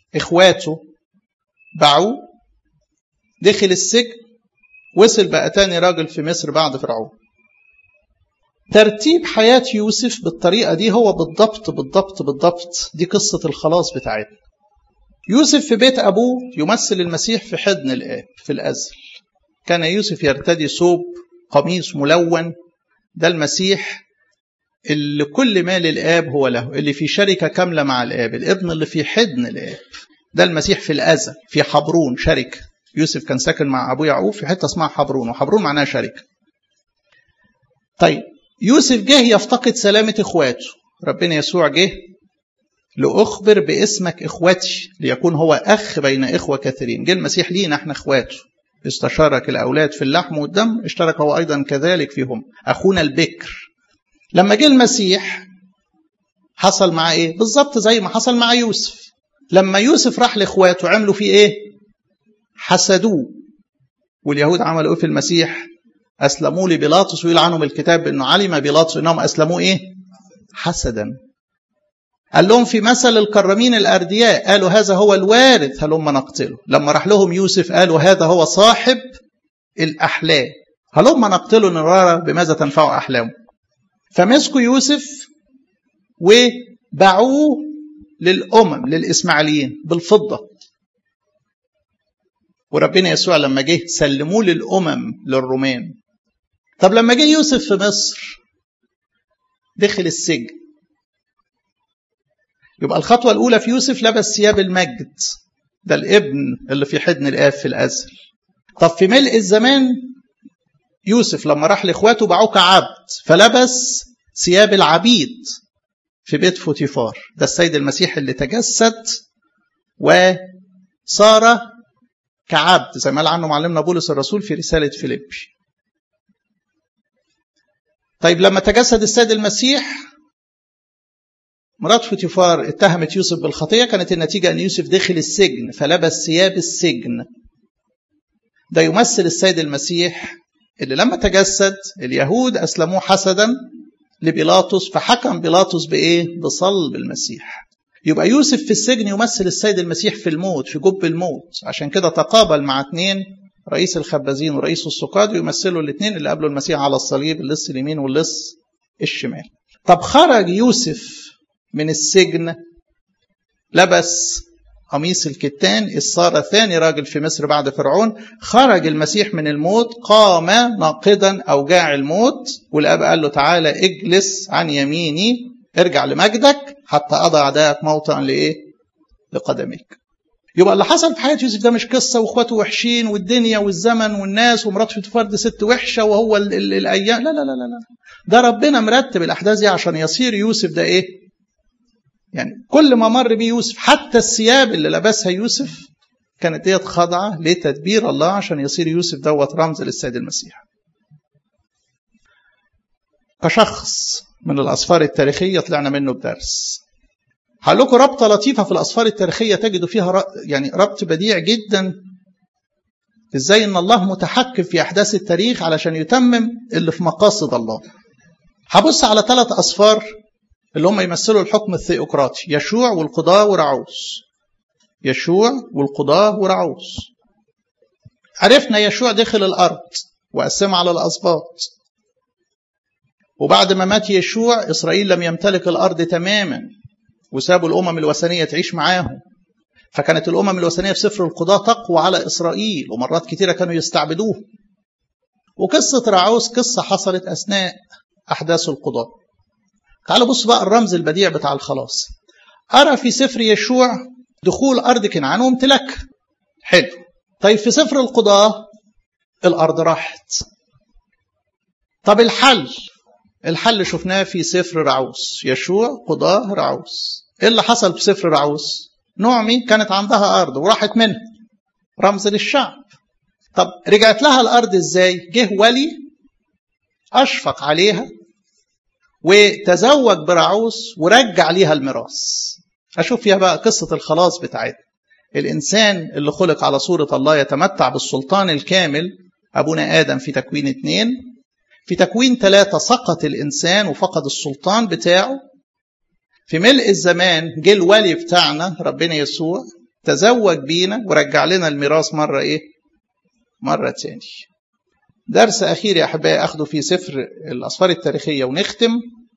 اخواته باعوه دخل السجن وصل بقى تاني راجل في مصر بعد فرعون ترتيب حياة يوسف بالطريقة دي هو بالضبط بالضبط بالضبط دي قصة الخلاص بتاعتنا يوسف في بيت أبوه يمثل المسيح في حضن الآب في الأزل كان يوسف يرتدي ثوب قميص ملون ده المسيح اللي كل ما للآب هو له اللي في شركة كاملة مع الآب الابن اللي في حضن الآب ده المسيح في الأزل في حبرون شركة يوسف كان ساكن مع أبو يعقوب في حتة اسمها حبرون وحبرون معناها شركة طيب يوسف جه يفتقد سلامة إخواته ربنا يسوع جه لأخبر باسمك إخوتي ليكون هو أخ بين إخوة كثيرين جه المسيح لينا احنا إخواته استشارك الأولاد في اللحم والدم اشترك هو أيضا كذلك فيهم أخونا البكر لما جه المسيح حصل معاه إيه بالظبط زي ما حصل مع يوسف لما يوسف راح لإخواته عملوا فيه إيه حسدوه واليهود عملوا إيه في المسيح أسلموا لبيلاطس ويقول عنهم الكتاب بأنه علم بيلاطس أنهم أسلموه إيه حسدا قال لهم في مثل الكرمين الأردياء قالوا هذا هو الوارث هلما نقتله لما راح لهم يوسف قالوا هذا هو صاحب الأحلام هلما نقتله نرى بماذا تنفع أحلامه فمسكوا يوسف وباعوه للأمم للإسماعيليين بالفضة وربنا يسوع لما جه سلموه للأمم للرومان طب لما جه يوسف في مصر دخل السجن يبقى الخطوة الأولى في يوسف لبس ثياب المجد ده الابن اللي في حضن الآب في الأزل طب في ملء الزمان يوسف لما راح لإخواته باعوه كعبد فلبس ثياب العبيد في بيت فوتيفار ده السيد المسيح اللي تجسد وصار كعبد زي ما قال عنه معلمنا بولس الرسول في رسالة فيليبي طيب لما تجسد السيد المسيح مرات فوتيفار اتهمت يوسف بالخطية كانت النتيجة أن يوسف دخل السجن فلبس ثياب السجن ده يمثل السيد المسيح اللي لما تجسد اليهود أسلموه حسدا لبيلاطس فحكم بيلاطس بإيه؟ بصلب المسيح يبقى يوسف في السجن يمثل السيد المسيح في الموت في جب الموت عشان كده تقابل مع اثنين رئيس الخبازين ورئيس السقاد ويمثلوا الاثنين اللي قابلوا المسيح على الصليب اللص اليمين واللص الشمال طب خرج يوسف من السجن لبس قميص الكتان الصار ثاني راجل في مصر بعد فرعون خرج المسيح من الموت قام ناقدا أوجاع الموت والأب قال له تعالى اجلس عن يميني ارجع لمجدك حتى أضع أعدائك موطئا لإيه؟ لقدميك. يبقى اللي حصل في حياة يوسف ده مش قصة واخواته وحشين والدنيا والزمن والناس ومرات فوتيفار دي ست وحشة وهو ال ال الأيام لا لا لا لا ده ربنا مرتب الأحداث دي عشان يصير يوسف ده إيه؟ يعني كل ما مر بيه يوسف حتى الثياب اللي لبسها يوسف كانت ديت خاضعة لتدبير الله عشان يصير يوسف دوت رمز للسيد المسيح. كشخص من الأسفار التاريخية طلعنا منه بدرس هقول لكم ربطة لطيفة في الأسفار التاريخية تجدوا فيها يعني ربط بديع جدا ازاي ان الله متحكم في احداث التاريخ علشان يتمم اللي في مقاصد الله هبص على ثلاث اسفار اللي هم يمثلوا الحكم الثيوقراطي يشوع والقضاة ورعوس يشوع والقضاة ورعوس عرفنا يشوع دخل الأرض وقسمها على الأسباط وبعد ما مات يشوع إسرائيل لم يمتلك الأرض تماما وسابوا الأمم الوثنية تعيش معاهم فكانت الأمم الوثنية في سفر القضاة تقوى على إسرائيل ومرات كتيرة كانوا يستعبدوه وقصة رعوس قصة حصلت أثناء أحداث القضاة تعالوا بصوا بقى الرمز البديع بتاع الخلاص أرى في سفر يشوع دخول أرض كنعان وامتلاكها حلو طيب في سفر القضاة الأرض راحت طب الحل الحل شفناه في سفر رعوس يشوع قضاة رعوس ايه اللي حصل في سفر رعوس نعمي كانت عندها أرض وراحت منها رمز للشعب طب رجعت لها الأرض ازاي جه ولي أشفق عليها وتزوج برعوس ورجع ليها الميراث أشوف فيها بقى قصة الخلاص بتاعتنا الإنسان اللي خلق على صورة الله يتمتع بالسلطان الكامل أبونا آدم في تكوين اتنين في تكوين ثلاثة سقط الإنسان وفقد السلطان بتاعه في ملء الزمان جه الولي بتاعنا ربنا يسوع تزوج بينا ورجع لنا الميراث مرة إيه مرة تاني درس أخير يا أحبائي أخده في سفر الأسفار التاريخية ونختم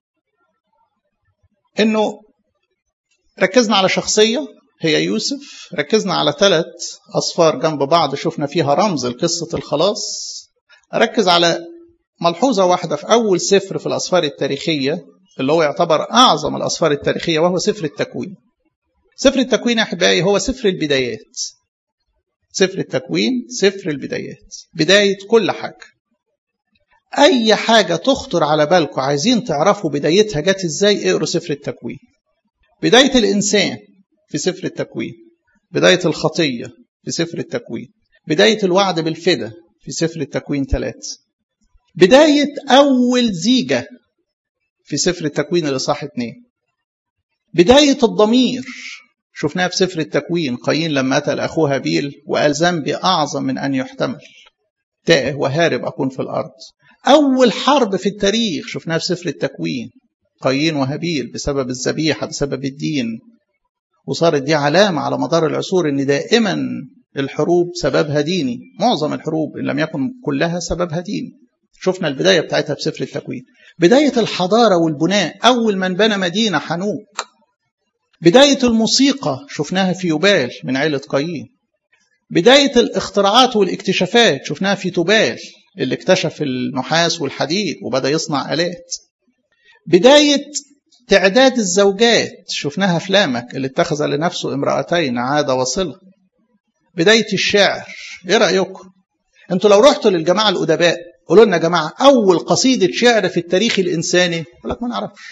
إنه ركزنا على شخصية هي يوسف ركزنا على ثلاث أصفار جنب بعض شفنا فيها رمز لقصة الخلاص أركز على ملحوظة واحدة في أول سفر في الأسفار التاريخية اللي هو يعتبر أعظم الأسفار التاريخية وهو سفر التكوين سفر التكوين يا أحبائي هو سفر البدايات سفر التكوين سفر البدايات بداية كل حاجة أي حاجة تخطر على بالكم عايزين تعرفوا بدايتها جت إزاي اقروا سفر التكوين بداية الإنسان في سفر التكوين بداية الخطية في سفر التكوين بداية الوعد بالفدا في سفر التكوين ثلاثة بداية أول زيجة في سفر التكوين الإصحاح اتنين بداية الضمير شفناها في سفر التكوين قايين لما قتل أخوه هابيل وقال ذنبي أعظم من أن يحتمل تائه وهارب أكون في الأرض أول حرب في التاريخ شفناها في سفر التكوين قايين وهابيل بسبب الذبيحة بسبب الدين وصارت دي علامة على مدار العصور إن دائما الحروب سببها ديني معظم الحروب إن لم يكن كلها سببها ديني شفنا البداية بتاعتها في سفر التكوين بداية الحضارة والبناء أول من بنى مدينة حنوك بداية الموسيقى شفناها في يوبال من عيلة قايين بداية الاختراعات والاكتشافات شفناها في توبال اللي اكتشف النحاس والحديد وبدأ يصنع آلات بداية تعداد الزوجات شفناها في لامك اللي اتخذ لنفسه امرأتين عادة وصلة بداية الشعر ايه رأيكم انتوا لو رحتوا للجماعة الأدباء قولوا لنا يا جماعة أول قصيدة شعر في التاريخ الإنساني يقول لك ما نعرفش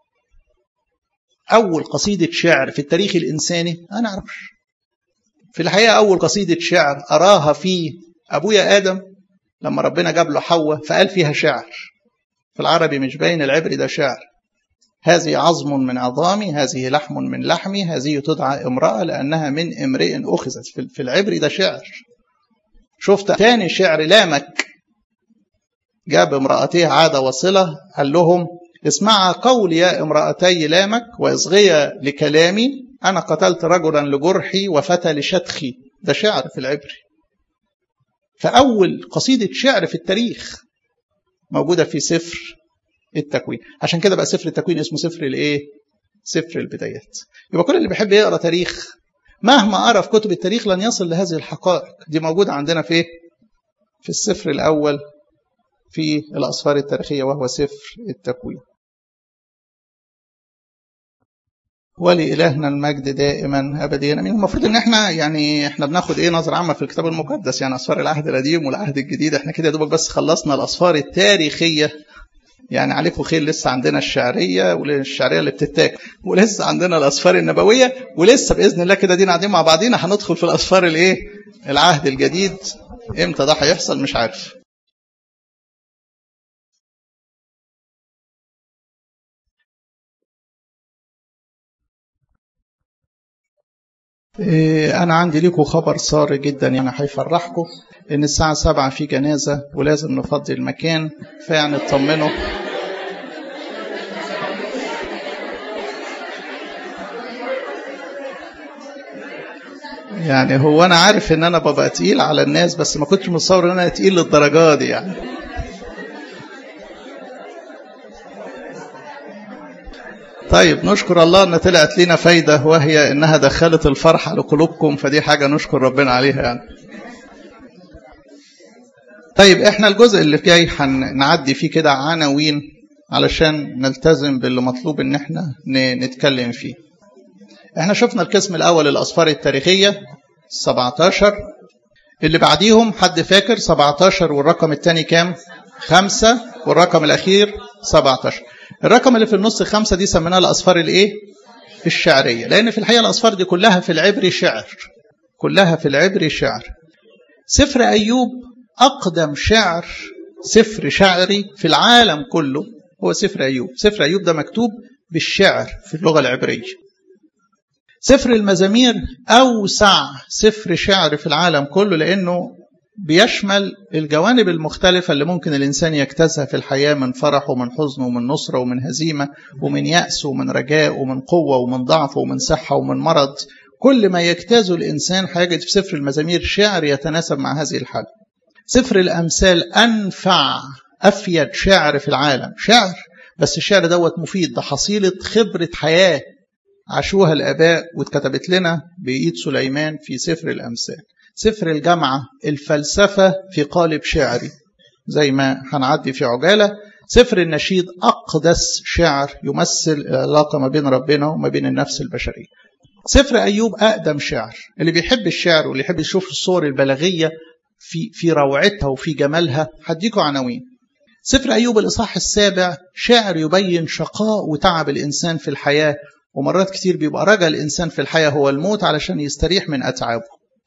أول قصيدة شعر في التاريخ الإنساني أنا نعرفش في الحقيقة أول قصيدة شعر أراها في أبويا آدم لما ربنا جاب له حواء فقال فيها شعر في العربي مش باين العبري ده شعر هذه عظم من عظامي هذه لحم من لحمي هذه تدعى امرأة لأنها من امرئ أخذت في العبري ده شعر شفت تاني شعر لامك جاب امرأتيه عادة وصلة قال لهم اسمعا قولي يا امرأتي لامك واصغيا لكلامي أنا قتلت رجلا لجرحي وفتى لشتخي ده شعر في العبري فأول قصيدة شعر في التاريخ موجودة في سفر التكوين عشان كده بقى سفر التكوين اسمه سفر الايه سفر البدايات يبقى كل اللي بيحب يقرا تاريخ مهما قرا في كتب التاريخ لن يصل لهذه الحقائق دي موجودة عندنا في في السفر الأول في الأسفار التاريخية وهو سفر التكوين ولإلهنا المجد دائما أبديا أمين المفروض إن إحنا يعني إحنا بناخد إيه نظرة عامة في الكتاب المقدس يعني أسفار العهد القديم والعهد الجديد إحنا كده دوبك بس خلصنا الأسفار التاريخية يعني عليكم خير لسه عندنا الشعرية والشعرية اللي بتتاكل ولسه عندنا الأسفار النبوية ولسه بإذن الله كده دينا قاعدين مع بعضينا هندخل في الأسفار الإيه العهد الجديد إمتى ده هيحصل مش عارف أنا عندي لكم خبر صار جدا يعني هيفرحكم إن الساعة سبعة في جنازة ولازم نفضي المكان فيعني اطمنوا يعني هو أنا عارف إن أنا ببقى تقيل على الناس بس ما كنتش متصور إن أنا تقيل للدرجة دي يعني طيب نشكر الله ان طلعت لنا فايده وهي انها دخلت الفرحه لقلوبكم فدي حاجه نشكر ربنا عليها يعني. طيب احنا الجزء اللي جاي هنعدي فيه كده عناوين علشان نلتزم باللي مطلوب ان احنا نتكلم فيه. احنا شفنا القسم الاول الاسفار التاريخيه 17 اللي بعديهم حد فاكر 17 والرقم الثاني كام؟ خمسة والرقم الأخير 17 الرقم اللي في النص خمسة دي سميناها الأصفار الإيه؟ الشعرية لأن في الحقيقة الأصفار دي كلها في العبري شعر كلها في العبري شعر سفر أيوب أقدم شعر سفر شعري في العالم كله هو سفر أيوب سفر أيوب ده مكتوب بالشعر في اللغة العبرية سفر المزامير أوسع سفر شعر في العالم كله لأنه بيشمل الجوانب المختلفة اللي ممكن الإنسان يجتازها في الحياة من فرح ومن حزن ومن نصرة ومن هزيمة ومن يأس ومن رجاء ومن قوة ومن ضعف ومن صحة ومن مرض كل ما يجتازه الإنسان هيجد في سفر المزامير شعر يتناسب مع هذه الحالة سفر الأمثال أنفع أفيد شعر في العالم شعر بس الشعر دوت مفيد ده حصيلة خبرة حياة عاشوها الآباء واتكتبت لنا بإيد سليمان في سفر الأمثال سفر الجامعة الفلسفة في قالب شعري زي ما هنعدي في عجالة سفر النشيد أقدس شعر يمثل العلاقة ما بين ربنا وما بين النفس البشرية سفر أيوب أقدم شعر اللي بيحب الشعر واللي يحب يشوف الصور البلاغية في في روعتها وفي جمالها هديكوا عناوين سفر أيوب الإصحاح السابع شعر يبين شقاء وتعب الإنسان في الحياة ومرات كتير بيبقى رجا الإنسان في الحياة هو الموت علشان يستريح من أتعابه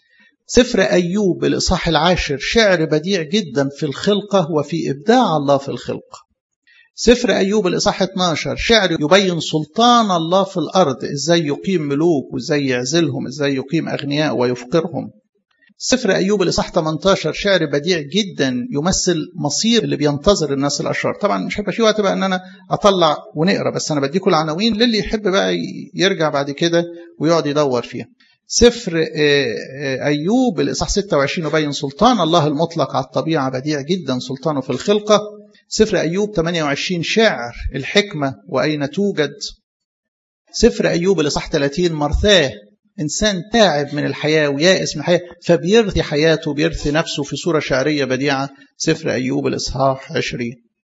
سفر أيوب الإصحاح العاشر شعر بديع جدا في الخلقة وفي إبداع الله في الخلقة سفر أيوب الإصحاح 12 شعر يبين سلطان الله في الأرض إزاي يقيم ملوك وإزاي يعزلهم إزاي يقيم أغنياء ويفقرهم سفر أيوب الإصحاح 18 شعر بديع جدا يمثل مصير اللي بينتظر الناس الأشرار طبعا مش هيبقى في وقت بقى أن أنا أطلع ونقرأ بس أنا بديكم العناوين للي يحب بقى يرجع بعد كده ويقعد يدور فيها سفر أيوب الإصحاح 26 يبين سلطان الله المطلق على الطبيعة بديع جدا سلطانه في الخلقة سفر أيوب 28 شعر الحكمة وأين توجد سفر أيوب الإصحاح 30 مرثاه إنسان تعب من الحياة ويائس من الحياة فبيرثي حياته بيرثي نفسه في صورة شعرية بديعة سفر أيوب الإصحاح 20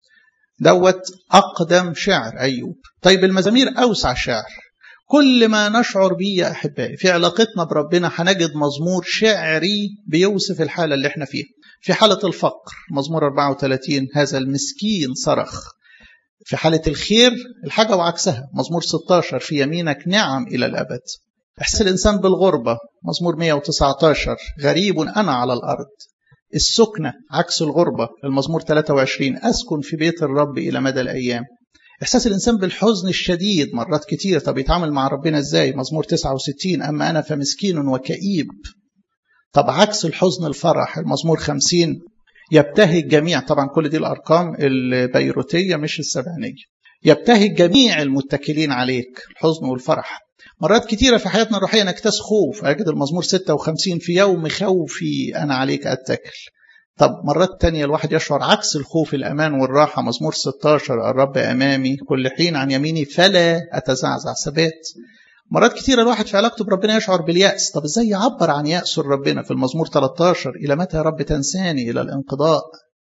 دوت أقدم شعر أيوب طيب المزامير أوسع شعر كل ما نشعر به يا أحبائي في علاقتنا بربنا هنجد مزمور شعري بيوصف الحالة اللي احنا فيها في حالة الفقر مزمور 34 هذا المسكين صرخ في حالة الخير الحاجة وعكسها مزمور 16 في يمينك نعم إلى الأبد إحساس الإنسان بالغربة مزمور 119 غريب أنا على الأرض السكنة عكس الغربة المزمور 23 أسكن في بيت الرب إلى مدى الأيام إحساس الإنسان بالحزن الشديد مرات كتير طب يتعامل مع ربنا إزاي مزمور 69 أما أنا فمسكين وكئيب طب عكس الحزن الفرح المزمور 50 يبتهج جميع طبعا كل دي الأرقام البيروتية مش السبعينية يبتهج جميع المتكلين عليك الحزن والفرح مرات كتيرة في حياتنا الروحية نكتاز خوف أجد المزمور 56 في يوم خوفي أنا عليك أتكل طب مرات تانية الواحد يشعر عكس الخوف الأمان والراحة مزمور 16 الرب أمامي كل حين عن يميني فلا أتزعزع ثبات مرات كتيرة الواحد في علاقته بربنا يشعر باليأس طب ازاي يعبر عن يأسه لربنا في المزمور 13 إلى متى يا رب تنساني إلى الانقضاء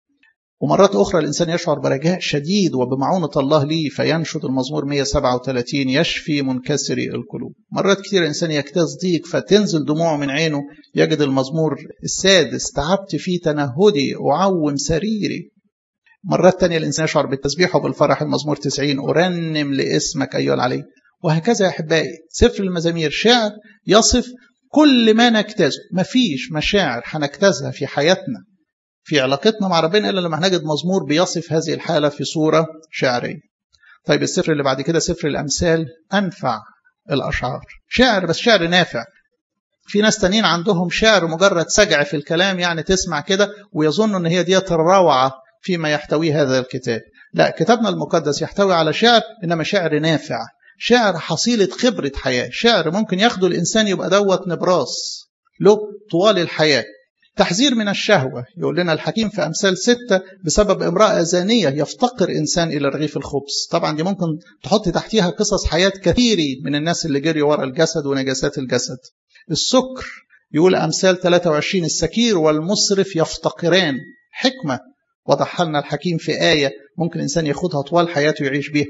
ومرات أخرى الإنسان يشعر برجاء شديد وبمعونة الله لي فينشد المزمور 137 يشفي منكسري القلوب مرات كتير الإنسان يجتاز ضيق فتنزل دموعه من عينه يجد المزمور السادس تعبت في تنهدي أعوم سريري مرات تانية الإنسان يشعر بالتسبيح وبالفرح المزمور 90 أرنم لاسمك أيها العلي وهكذا يا أحبائي سفر المزامير شعر يصف كل ما نجتازه مفيش مشاعر هنجتازها في حياتنا في علاقتنا مع ربنا إلا لما هنجد مزمور بيصف هذه الحالة في صورة شعرية طيب السفر اللي بعد كده سفر الأمثال أنفع الأشعار شعر بس شعر نافع في ناس تانيين عندهم شعر مجرد سجع في الكلام يعني تسمع كده ويظن ان هي ديت الروعة فيما يحتويه هذا الكتاب لا كتابنا المقدس يحتوي على شعر انما شعر نافع شعر حصيلة خبرة حياة شعر ممكن ياخده الإنسان يبقى دوت نبراس له طوال الحياة تحذير من الشهوة يقول لنا الحكيم في أمثال ستة بسبب امرأة زانية يفتقر إنسان إلى رغيف الخبز طبعا دي ممكن تحط تحتيها قصص حياة كثيرة من الناس اللي جري ورا الجسد ونجاسات الجسد السكر يقول أمثال 23 السكير والمسرف يفتقران حكمة وضح لنا الحكيم في آية ممكن إنسان ياخدها طوال حياته يعيش بيها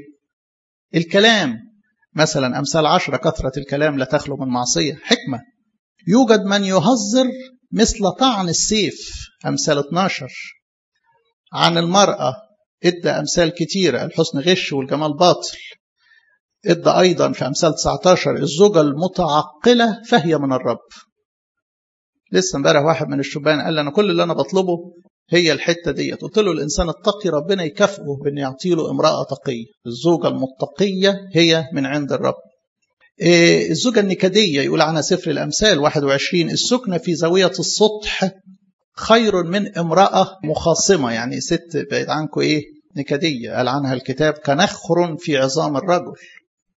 الكلام مثلا أمثال عشرة كثرة الكلام لا تخلو من معصية حكمة يوجد من يهزر مثل طعن السيف أمثال 12 عن المرأة ادى أمثال كتيرة الحسن غش والجمال باطل ادى أيضا في أمثال 19 الزوجة المتعقلة فهي من الرب لسه امبارح واحد من الشبان قال لي أنا كل اللي أنا بطلبه هي الحتة ديت قلت له الإنسان التقي ربنا يكافئه بأن يعطي له امرأة تقية الزوجة المتقية هي من عند الرب الزوجة النكدية يقول عنها سفر الأمثال 21 السكنة في زاوية السطح خير من امرأة مخاصمة يعني ست بعيد عنكم إيه نكدية قال عنها الكتاب كنخر في عظام الرجل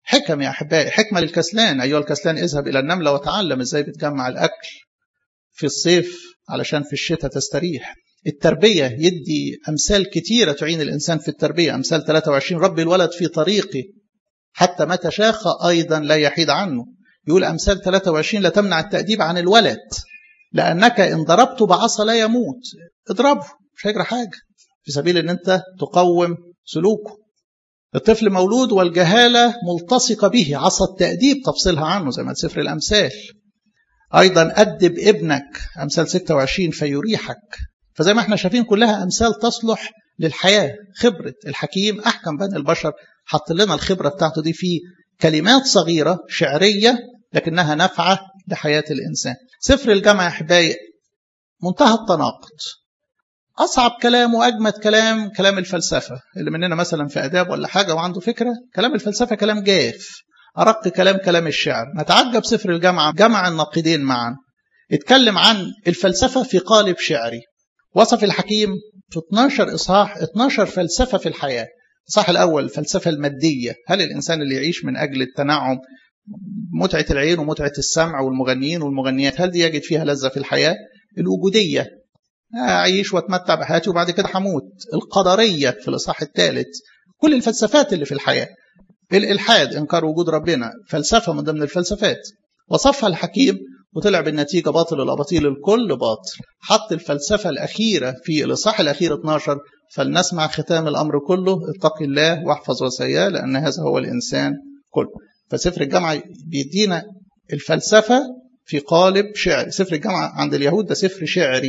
حكم يا أحبائي حكمة للكسلان أيها الكسلان اذهب إلى النملة وتعلم إزاي بتجمع الأكل في الصيف علشان في الشتاء تستريح التربية يدي أمثال كتيرة تعين الإنسان في التربية أمثال 23 ربي الولد في طريقي حتى متى شاخ أيضا لا يحيد عنه يقول أمثال 23 لا تمنع التأديب عن الولد لأنك إن ضربته بعصا لا يموت اضربه مش هيجرى حاجة في سبيل أن أنت تقوم سلوكه الطفل مولود والجهالة ملتصقة به عصا التأديب تفصلها عنه زي ما سفر الأمثال أيضا أدب ابنك أمثال 26 فيريحك فزي ما احنا شايفين كلها أمثال تصلح للحياة خبرة الحكيم أحكم بني البشر حط لنا الخبرة بتاعته دي في كلمات صغيرة شعرية لكنها نافعة لحياة الإنسان سفر الجامعة يا أحبائي منتهى التناقض أصعب كلام وأجمد كلام كلام الفلسفة اللي مننا مثلا في أداب ولا حاجة وعنده فكرة كلام الفلسفة كلام جاف أرق كلام كلام الشعر نتعجب سفر الجامعة جمع الناقدين معا اتكلم عن الفلسفة في قالب شعري وصف الحكيم في 12 إصحاح 12 فلسفة في الحياة الإصحاح الأول الفلسفة المادية هل الإنسان اللي يعيش من أجل التنعم متعة العين ومتعة السمع والمغنيين والمغنيات هل دي يجد فيها لذة في الحياة الوجودية أعيش وأتمتع بحياتي وبعد كده هموت القدرية في الإصحاح الثالث كل الفلسفات اللي في الحياة الإلحاد إنكار وجود ربنا فلسفة من ضمن الفلسفات وصفها الحكيم وطلع بالنتيجة باطل الأباطيل الكل باطل حط الفلسفة الأخيرة في الإصحاح الأخير 12 فلنسمع ختام الأمر كله اتق الله واحفظ وصاياه لأن هذا هو الإنسان كله فسفر الجامعة بيدينا الفلسفة في قالب شعري سفر الجامعة عند اليهود ده سفر شعري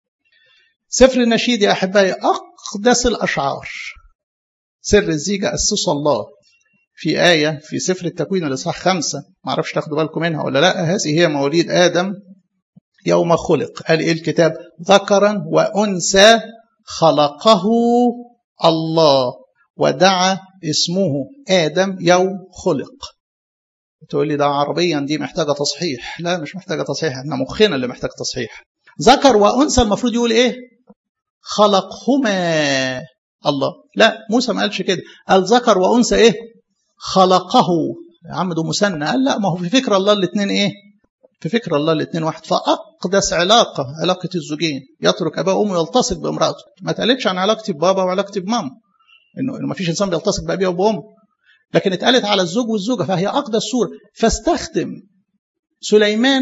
سفر النشيد يا أحبائي أقدس الأشعار سر الزيجة أسسه الله في آية في سفر التكوين الإصحاح خمسة ما أعرفش تاخدوا بالكم منها ولا لا هذه هي مواليد آدم يوم خلق قال إيه الكتاب ذكرا وأنثى خلقه الله ودعا اسمه آدم يوم خلق تقول لي ده عربيا دي محتاجة تصحيح لا مش محتاجة تصحيح احنا مخنا اللي محتاج تصحيح ذكر وأنثى المفروض يقول إيه خلقهما الله لا موسى ما قالش كده قال ذكر وأنثى إيه خلقه يا عم ده مثنى قال لا ما هو في فكر الله الاثنين ايه في فكر الله الاثنين واحد فاقدس علاقه علاقه الزوجين يترك اباه وامه يلتصق بامراته ما اتقالتش عن علاقتي ببابا وعلاقتي بماما انه انه ما فيش انسان بيلتصق بابيه وبامه لكن اتقالت على الزوج والزوجه فهي اقدس صوره فاستخدم سليمان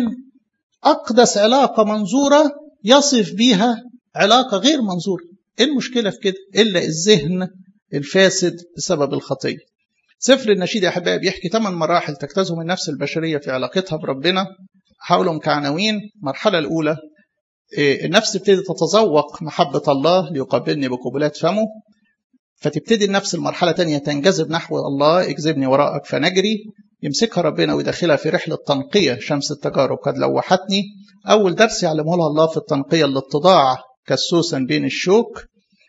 اقدس علاقه منظوره يصف بيها علاقه غير منظوره ايه المشكله في كده الا الذهن الفاسد بسبب الخطيه سفر النشيد يا احبائي بيحكي ثمان مراحل تجتازهم النفس البشريه في علاقتها بربنا حولهم كعناوين المرحله الاولى النفس تبتدي تتذوق محبه الله ليقبلني بقبلات فمه فتبتدي النفس المرحله الثانيه تنجذب نحو الله اجذبني وراءك فنجري يمسكها ربنا ويدخلها في رحله تنقيه شمس التجارب قد لوحتني اول درس يعلمه لها الله في التنقيه الاتضاع كالسوسن بين الشوك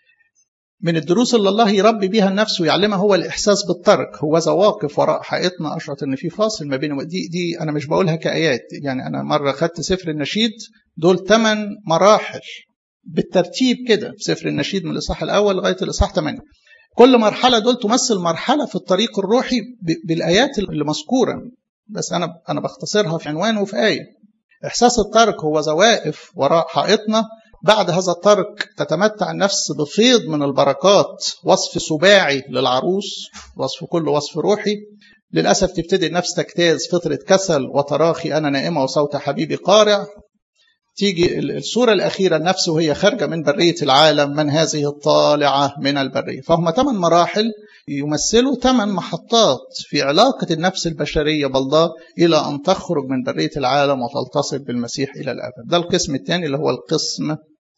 من الدروس اللي الله يربي بيها النفس ويعلمها هو الإحساس بالترك هو ذا واقف وراء حائطنا أشعر إن في فاصل ما بين دي دي أنا مش بقولها كآيات يعني أنا مرة خدت سفر النشيد دول ثمان مراحل بالترتيب كده في سفر النشيد من الإصحاح الأول لغاية الإصحاح 8 كل مرحلة دول تمثل مرحلة في الطريق الروحي بالآيات اللي مذكورة بس أنا أنا بختصرها في عنوان وفي آية إحساس الترك هو ذا واقف وراء حائطنا بعد هذا الترك تتمتع النفس بفيض من البركات وصف سباعي للعروس وصف كل وصف روحي للأسف تبتدي النفس تجتاز فطرة كسل وتراخي أنا نائمة وصوت حبيبي قارع تيجي الصورة الأخيرة النفس وهي خارجة من برية العالم من هذه الطالعة من البرية فهم ثمان مراحل يمثلوا ثمان محطات في علاقة النفس البشرية بالله إلى أن تخرج من برية العالم وتلتصق بالمسيح إلى الأبد ده القسم الثاني اللي هو القسم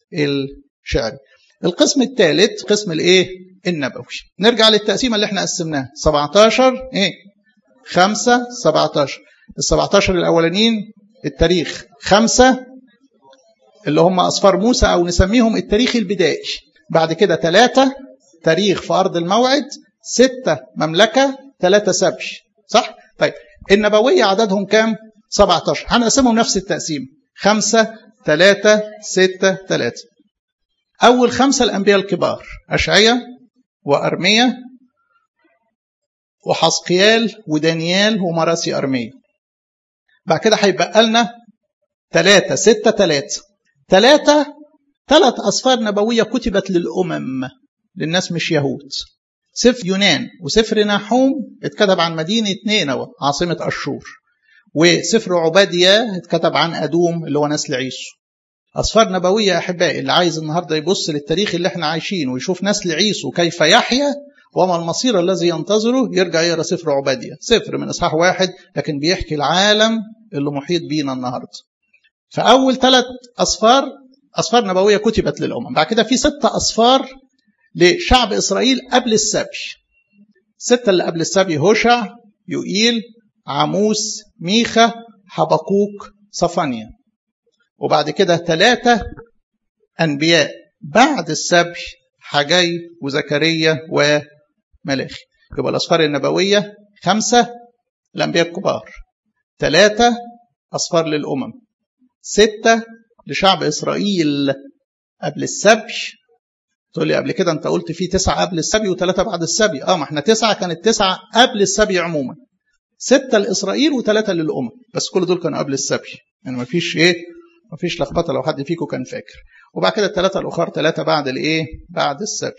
الشعري القسم الثالث قسم الايه النبوي نرجع للتقسيمه اللي احنا قسمناها 17 ايه 5 17 ال 17 الاولانيين التاريخ خمسة اللي هم أصفار موسى أو نسميهم التاريخ البدائي بعد كده ثلاثة تاريخ في أرض الموعد ستة مملكة ثلاثة سبي صح؟ طيب النبوية عددهم كام؟ 17 هنقسمهم نفس التقسيم خمسة ثلاثة ستة ثلاثة أول خمسة الأنبياء الكبار أشعية وأرمية وحسقيال ودانيال ومراسي أرمية بعد كده هيبقى لنا ثلاثة ستة ثلاثة ثلاثة ثلاث أسفار نبوية كتبت للأمم للناس مش يهود سفر يونان وسفر ناحوم اتكتب عن مدينة نينوى عاصمة أشور وسفر عبادية اتكتب عن أدوم اللي هو نسل عيسو أسفار نبوية يا أحبائي اللي عايز النهاردة يبص للتاريخ اللي احنا عايشين ويشوف نسل عيسو كيف يحيا وما المصير الذي ينتظره يرجع يقرا سفر عبادية سفر من إصحاح واحد لكن بيحكي العالم اللي محيط بينا النهاردة فأول ثلاث أسفار أسفار نبوية كتبت للأمم بعد كده في ستة أسفار لشعب إسرائيل قبل السبي ستة اللي قبل السبي هوشع يوئيل عاموس ميخا حبقوك صفانيا وبعد كده ثلاثة أنبياء بعد السبي حجي وزكريا وملاخي يبقى الأسفار النبوية خمسة الأنبياء الكبار ثلاثة أسفار للأمم ستة لشعب إسرائيل قبل السبي تقول لي قبل كده أنت قلت في تسعة قبل السبي وثلاثة بعد السبي آه ما احنا تسعة كانت تسعة قبل السبي عموما ستة لإسرائيل وثلاثة للأمم بس كل دول كانوا قبل السبي يعني ما فيش إيه ما فيش لخبطة لو حد فيكم كان فاكر وبعد كده الثلاثة الأخر ثلاثة بعد الإيه بعد السبي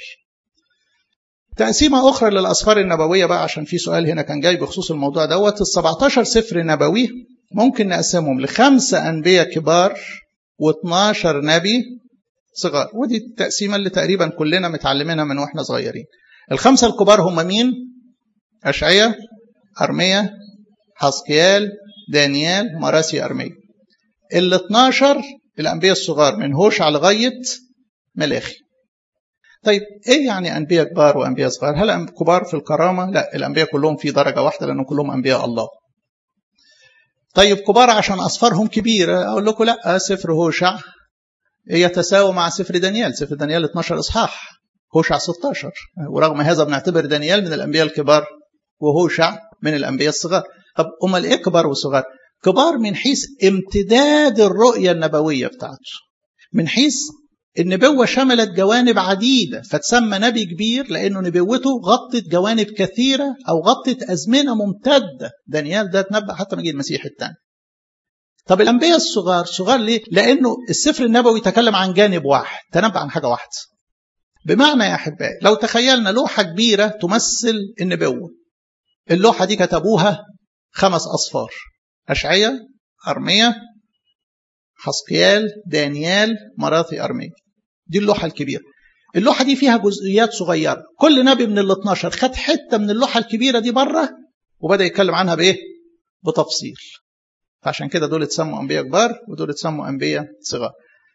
تقسيمة أخرى للأسفار النبوية بقى عشان في سؤال هنا كان جاي بخصوص الموضوع دوت ال 17 سفر نبوي ممكن نقسمهم لخمسة أنبياء كبار و12 نبي صغار ودي التقسيمة اللي تقريبا كلنا متعلمينها من واحنا صغيرين الخمسة الكبار هم مين؟ أشعية أرمية حسقيال دانيال مراسي أرمية ال 12 الأنبياء الصغار من هوشع لغاية ملاخي طيب ايه يعني انبياء كبار وانبياء صغار؟ هل كبار في الكرامه؟ لا الانبياء كلهم في درجه واحده لانهم كلهم انبياء الله. طيب كبار عشان اصفارهم كبيره اقول لكم لا سفر هوشع يتساوى مع سفر دانيال، سفر دانيال 12 اصحاح هوشع 16 ورغم هذا بنعتبر دانيال من الانبياء الكبار وهوشع من الانبياء الصغار. طب امال ايه كبار وصغار؟ كبار من حيث امتداد الرؤيه النبويه بتاعته. من حيث النبوة شملت جوانب عديدة فتسمى نبي كبير لأنه نبوته غطت جوانب كثيرة أو غطت أزمنة ممتدة دانيال ده تنبأ حتى مجيء المسيح الثاني طب الأنبياء الصغار صغار ليه؟ لأنه السفر النبوي تكلم عن جانب واحد تنبأ عن حاجة واحدة بمعنى يا أحبائي لو تخيلنا لوحة كبيرة تمثل النبوة اللوحة دي كتبوها خمس أصفار أشعية أرمية حسقيال دانيال مراثي أرمية دي اللوحة الكبيرة اللوحة دي فيها جزئيات صغيرة كل نبي من ال 12 خد حتة من اللوحة الكبيرة دي بره وبدأ يتكلم عنها بإيه؟ بتفصيل فعشان كده دول اتسموا أنبياء كبار ودول اتسموا أنبياء صغار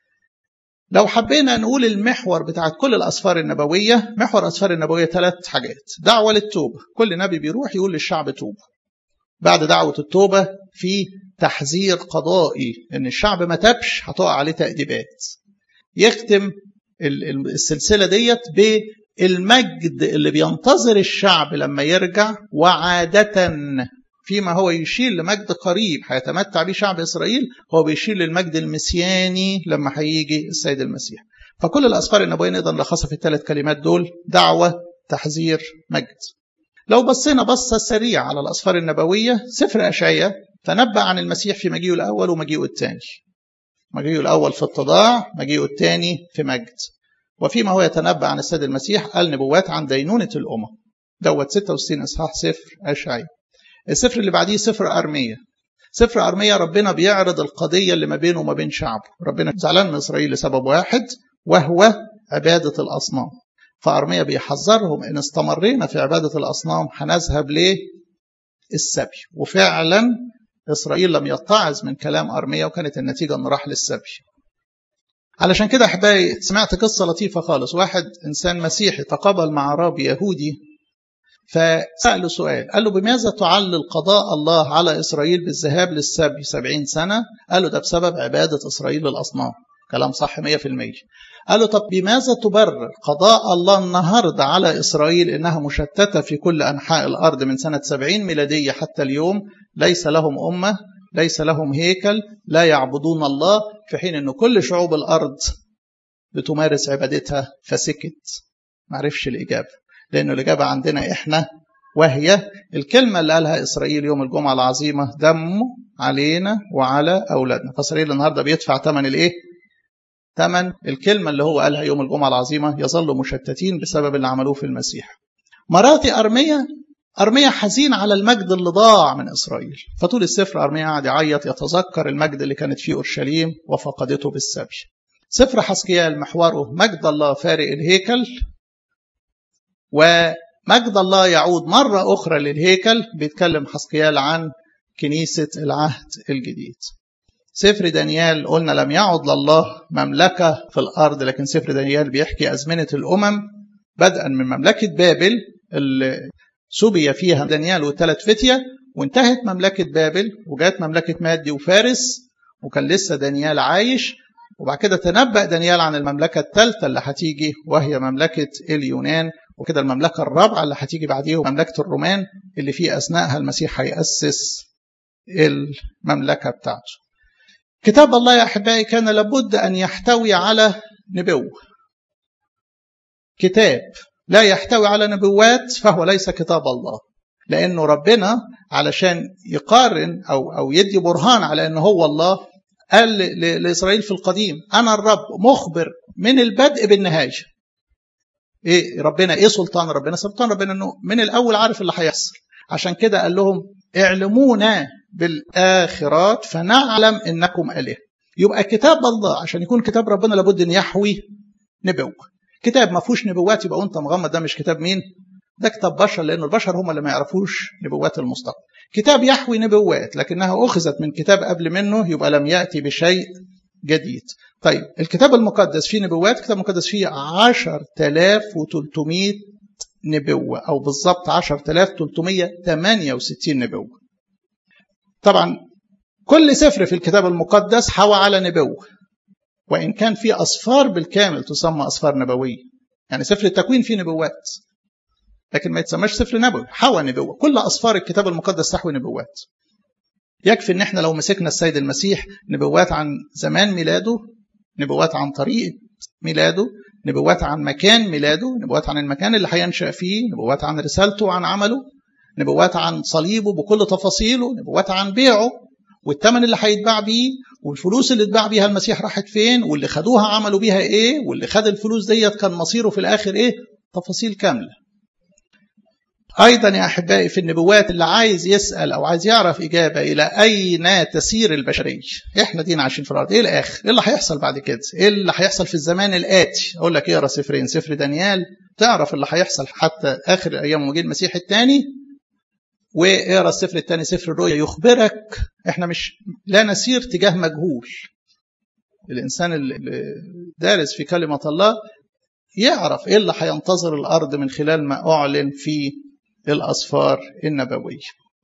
لو حبينا نقول المحور بتاعت كل الأسفار النبوية محور الأسفار النبوية ثلاث حاجات دعوة للتوبة كل نبي بيروح يقول للشعب توبة بعد دعوة التوبة في تحذير قضائي ان الشعب ما تبش هتقع عليه تأديبات يختم السلسلة ديت بالمجد اللي بينتظر الشعب لما يرجع وعادة فيما هو يشير لمجد قريب هيتمتع به شعب إسرائيل هو بيشير للمجد المسياني لما هيجي السيد المسيح فكل الأسفار النبوية نقدر نلخصها في الثلاث كلمات دول دعوة تحذير مجد لو بصينا بصة سريعة على الأسفار النبوية سفر أشعية تنبأ عن المسيح في مجيئه الأول ومجيئه الثاني مجيئه الأول في اتضاع مجيئه الثاني في مجد وفيما هو يتنبأ عن السيد المسيح قال نبوات عن دينونة الأمم دوت 66 إصحاح سفر أشعية السفر اللي بعديه سفر أرمية سفر أرمية ربنا بيعرض القضية اللي ما بينه وما بين شعبه ربنا زعلان من إسرائيل لسبب واحد وهو عبادة الأصنام فأرمية بيحذرهم إن استمرينا في عبادة الأصنام هنذهب ليه السبي وفعلا إسرائيل لم يتعظ من كلام أرمية وكانت النتيجة أنه راح للسبي علشان كده أحبائي سمعت قصة لطيفة خالص واحد إنسان مسيحي تقابل مع رابي يهودي فسأله سؤال قال له بماذا تعلل قضاء الله على إسرائيل بالذهاب للسبي سبعين سنة قال له ده بسبب عبادة إسرائيل للأصنام كلام صح مية في المية قال له طب بماذا تبرر قضاء الله النهاردة على إسرائيل إنها مشتتة في كل أنحاء الأرض من سنة سبعين ميلادية حتى اليوم ليس لهم أمة ليس لهم هيكل لا يعبدون الله في حين أن كل شعوب الأرض بتمارس عبادتها فسكت معرفش الإجابة لأنه الإجابة عندنا إحنا وهي الكلمة اللي قالها إسرائيل يوم الجمعة العظيمة دم علينا وعلى أولادنا فإسرائيل النهاردة بيدفع ثمن الإيه؟ ثمن الكلمة اللي هو قالها يوم الجمعة العظيمة يظلوا مشتتين بسبب اللي عملوه في المسيح مراتي أرمية أرمية حزين على المجد اللي ضاع من إسرائيل فطول السفر أرمية قاعد يعيط يتذكر المجد اللي كانت فيه أورشليم وفقدته بالسبي سفر حسكيال محوره مجد الله فارق الهيكل ومجد الله يعود مرة أخرى للهيكل بيتكلم حسكيال عن كنيسة العهد الجديد سفر دانيال قلنا لم يعد لله مملكة في الأرض لكن سفر دانيال بيحكي أزمنة الأمم بدءا من مملكة بابل اللي سبي فيها دانيال والثلاث فتية وانتهت مملكة بابل وجات مملكة مادي وفارس وكان لسه دانيال عايش وبعد كده تنبأ دانيال عن المملكة الثالثة اللي هتيجي وهي مملكة اليونان وكده المملكة الرابعة اللي هتيجي بعديها مملكة الرومان اللي في أثناءها المسيح هيأسس المملكة بتاعته كتاب الله يا أحبائي كان لابد أن يحتوي على نبوة كتاب لا يحتوي على نبوات فهو ليس كتاب الله لأنه ربنا علشان يقارن أو, أو يدي برهان على أنه هو الله قال لإسرائيل في القديم أنا الرب مخبر من البدء بالنهاية إيه ربنا إيه سلطان ربنا سلطان ربنا أنه من الأول عارف اللي هيحصل عشان كده قال لهم اعلمونا بالآخرات فنعلم إنكم آله يبقى كتاب الله عشان يكون كتاب ربنا لابد أن يحوي نبوة كتاب ما فيهوش نبوات يبقى وانت مغمض ده مش كتاب مين ده كتاب بشر لأنه البشر هم اللي ما يعرفوش نبوات المستقبل كتاب يحوي نبوات لكنها أخذت من كتاب قبل منه يبقى لم يأتي بشيء جديد طيب الكتاب المقدس فيه نبوات الكتاب المقدس فيه 10300 نبوة أو بالضبط 10368 نبوة طبعا كل سفر في الكتاب المقدس حوى على نبوة وإن كان في أصفار بالكامل تسمى أصفار نبوية يعني سفر التكوين فيه نبوات لكن ما يتسماش سفر نبوي حوى نبوة كل أصفار الكتاب المقدس تحوي نبوات يكفي ان احنا لو مسكنا السيد المسيح نبوات عن زمان ميلاده نبوات عن طريقة ميلاده نبوات عن مكان ميلاده نبوات عن المكان اللي هينشأ فيه نبوات عن رسالته وعن عمله نبوات عن صليبه بكل تفاصيله نبوات عن بيعه والثمن اللي هيتباع بيه والفلوس اللي اتباع بيها المسيح راحت فين واللي خدوها عملوا بيها ايه واللي خد الفلوس ديت كان مصيره في الاخر ايه تفاصيل كامله ايضا يا احبائي في النبوات اللي عايز يسال او عايز يعرف اجابه الى اين تسير البشريه احنا دينا عايشين في الارض ايه الاخر ايه اللي هيحصل بعد كده ايه اللي هيحصل في الزمان الاتي اقول لك اقرا سفرين سفر دانيال تعرف اللي هيحصل حتى اخر ايام مجيء المسيح الثاني واقرا السفر الثاني سفر الرؤيا يخبرك احنا مش لا نسير تجاه مجهول الانسان اللي دارس في كلمه الله يعرف ايه اللي هينتظر الارض من خلال ما اعلن في الاسفار النبويه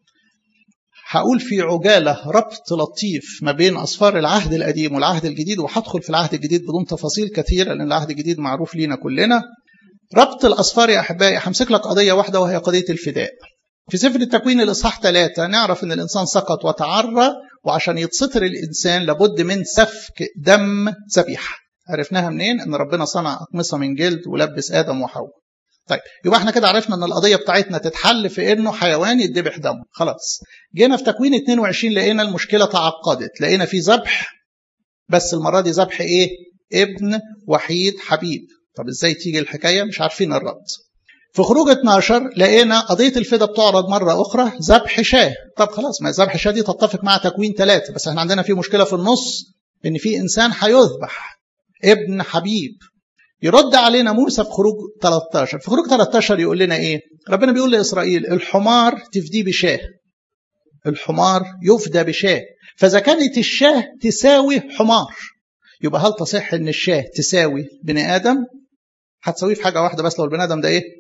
هقول في عجاله ربط لطيف ما بين اسفار العهد القديم والعهد الجديد وهدخل في العهد الجديد بدون تفاصيل كثيره لان العهد الجديد معروف لينا كلنا ربط الاسفار يا احبائي همسك لك قضيه واحده وهي قضيه الفداء في سفر التكوين الإصحاح ثلاثة نعرف أن الإنسان سقط وتعرى وعشان يتستر الإنسان لابد من سفك دم ذبيحة عرفناها منين؟ أن ربنا صنع أقمصة من جلد ولبس آدم وحواء. طيب يبقى احنا كده عرفنا أن القضية بتاعتنا تتحل في أنه حيوان يتذبح دمه، خلاص. جينا في تكوين 22 لقينا المشكلة تعقدت، لقينا في ذبح بس المرة دي ذبح إيه؟ ابن وحيد حبيب. طب إزاي تيجي الحكاية؟ مش عارفين الرد. في خروج 12 لقينا قضية الفدا بتعرض مرة أخرى ذبح شاه طب خلاص ما ذبح شاه دي تتفق مع تكوين ثلاثة بس احنا عندنا في مشكلة في النص إن في إنسان هيذبح ابن حبيب يرد علينا موسى في خروج 13 في خروج 13 يقول لنا إيه ربنا بيقول لإسرائيل الحمار تفديه بشاه الحمار يفدى بشاه فإذا كانت الشاه تساوي حمار يبقى هل تصح إن الشاه تساوي بني آدم هتساويه في حاجة واحدة بس لو البني آدم ده إيه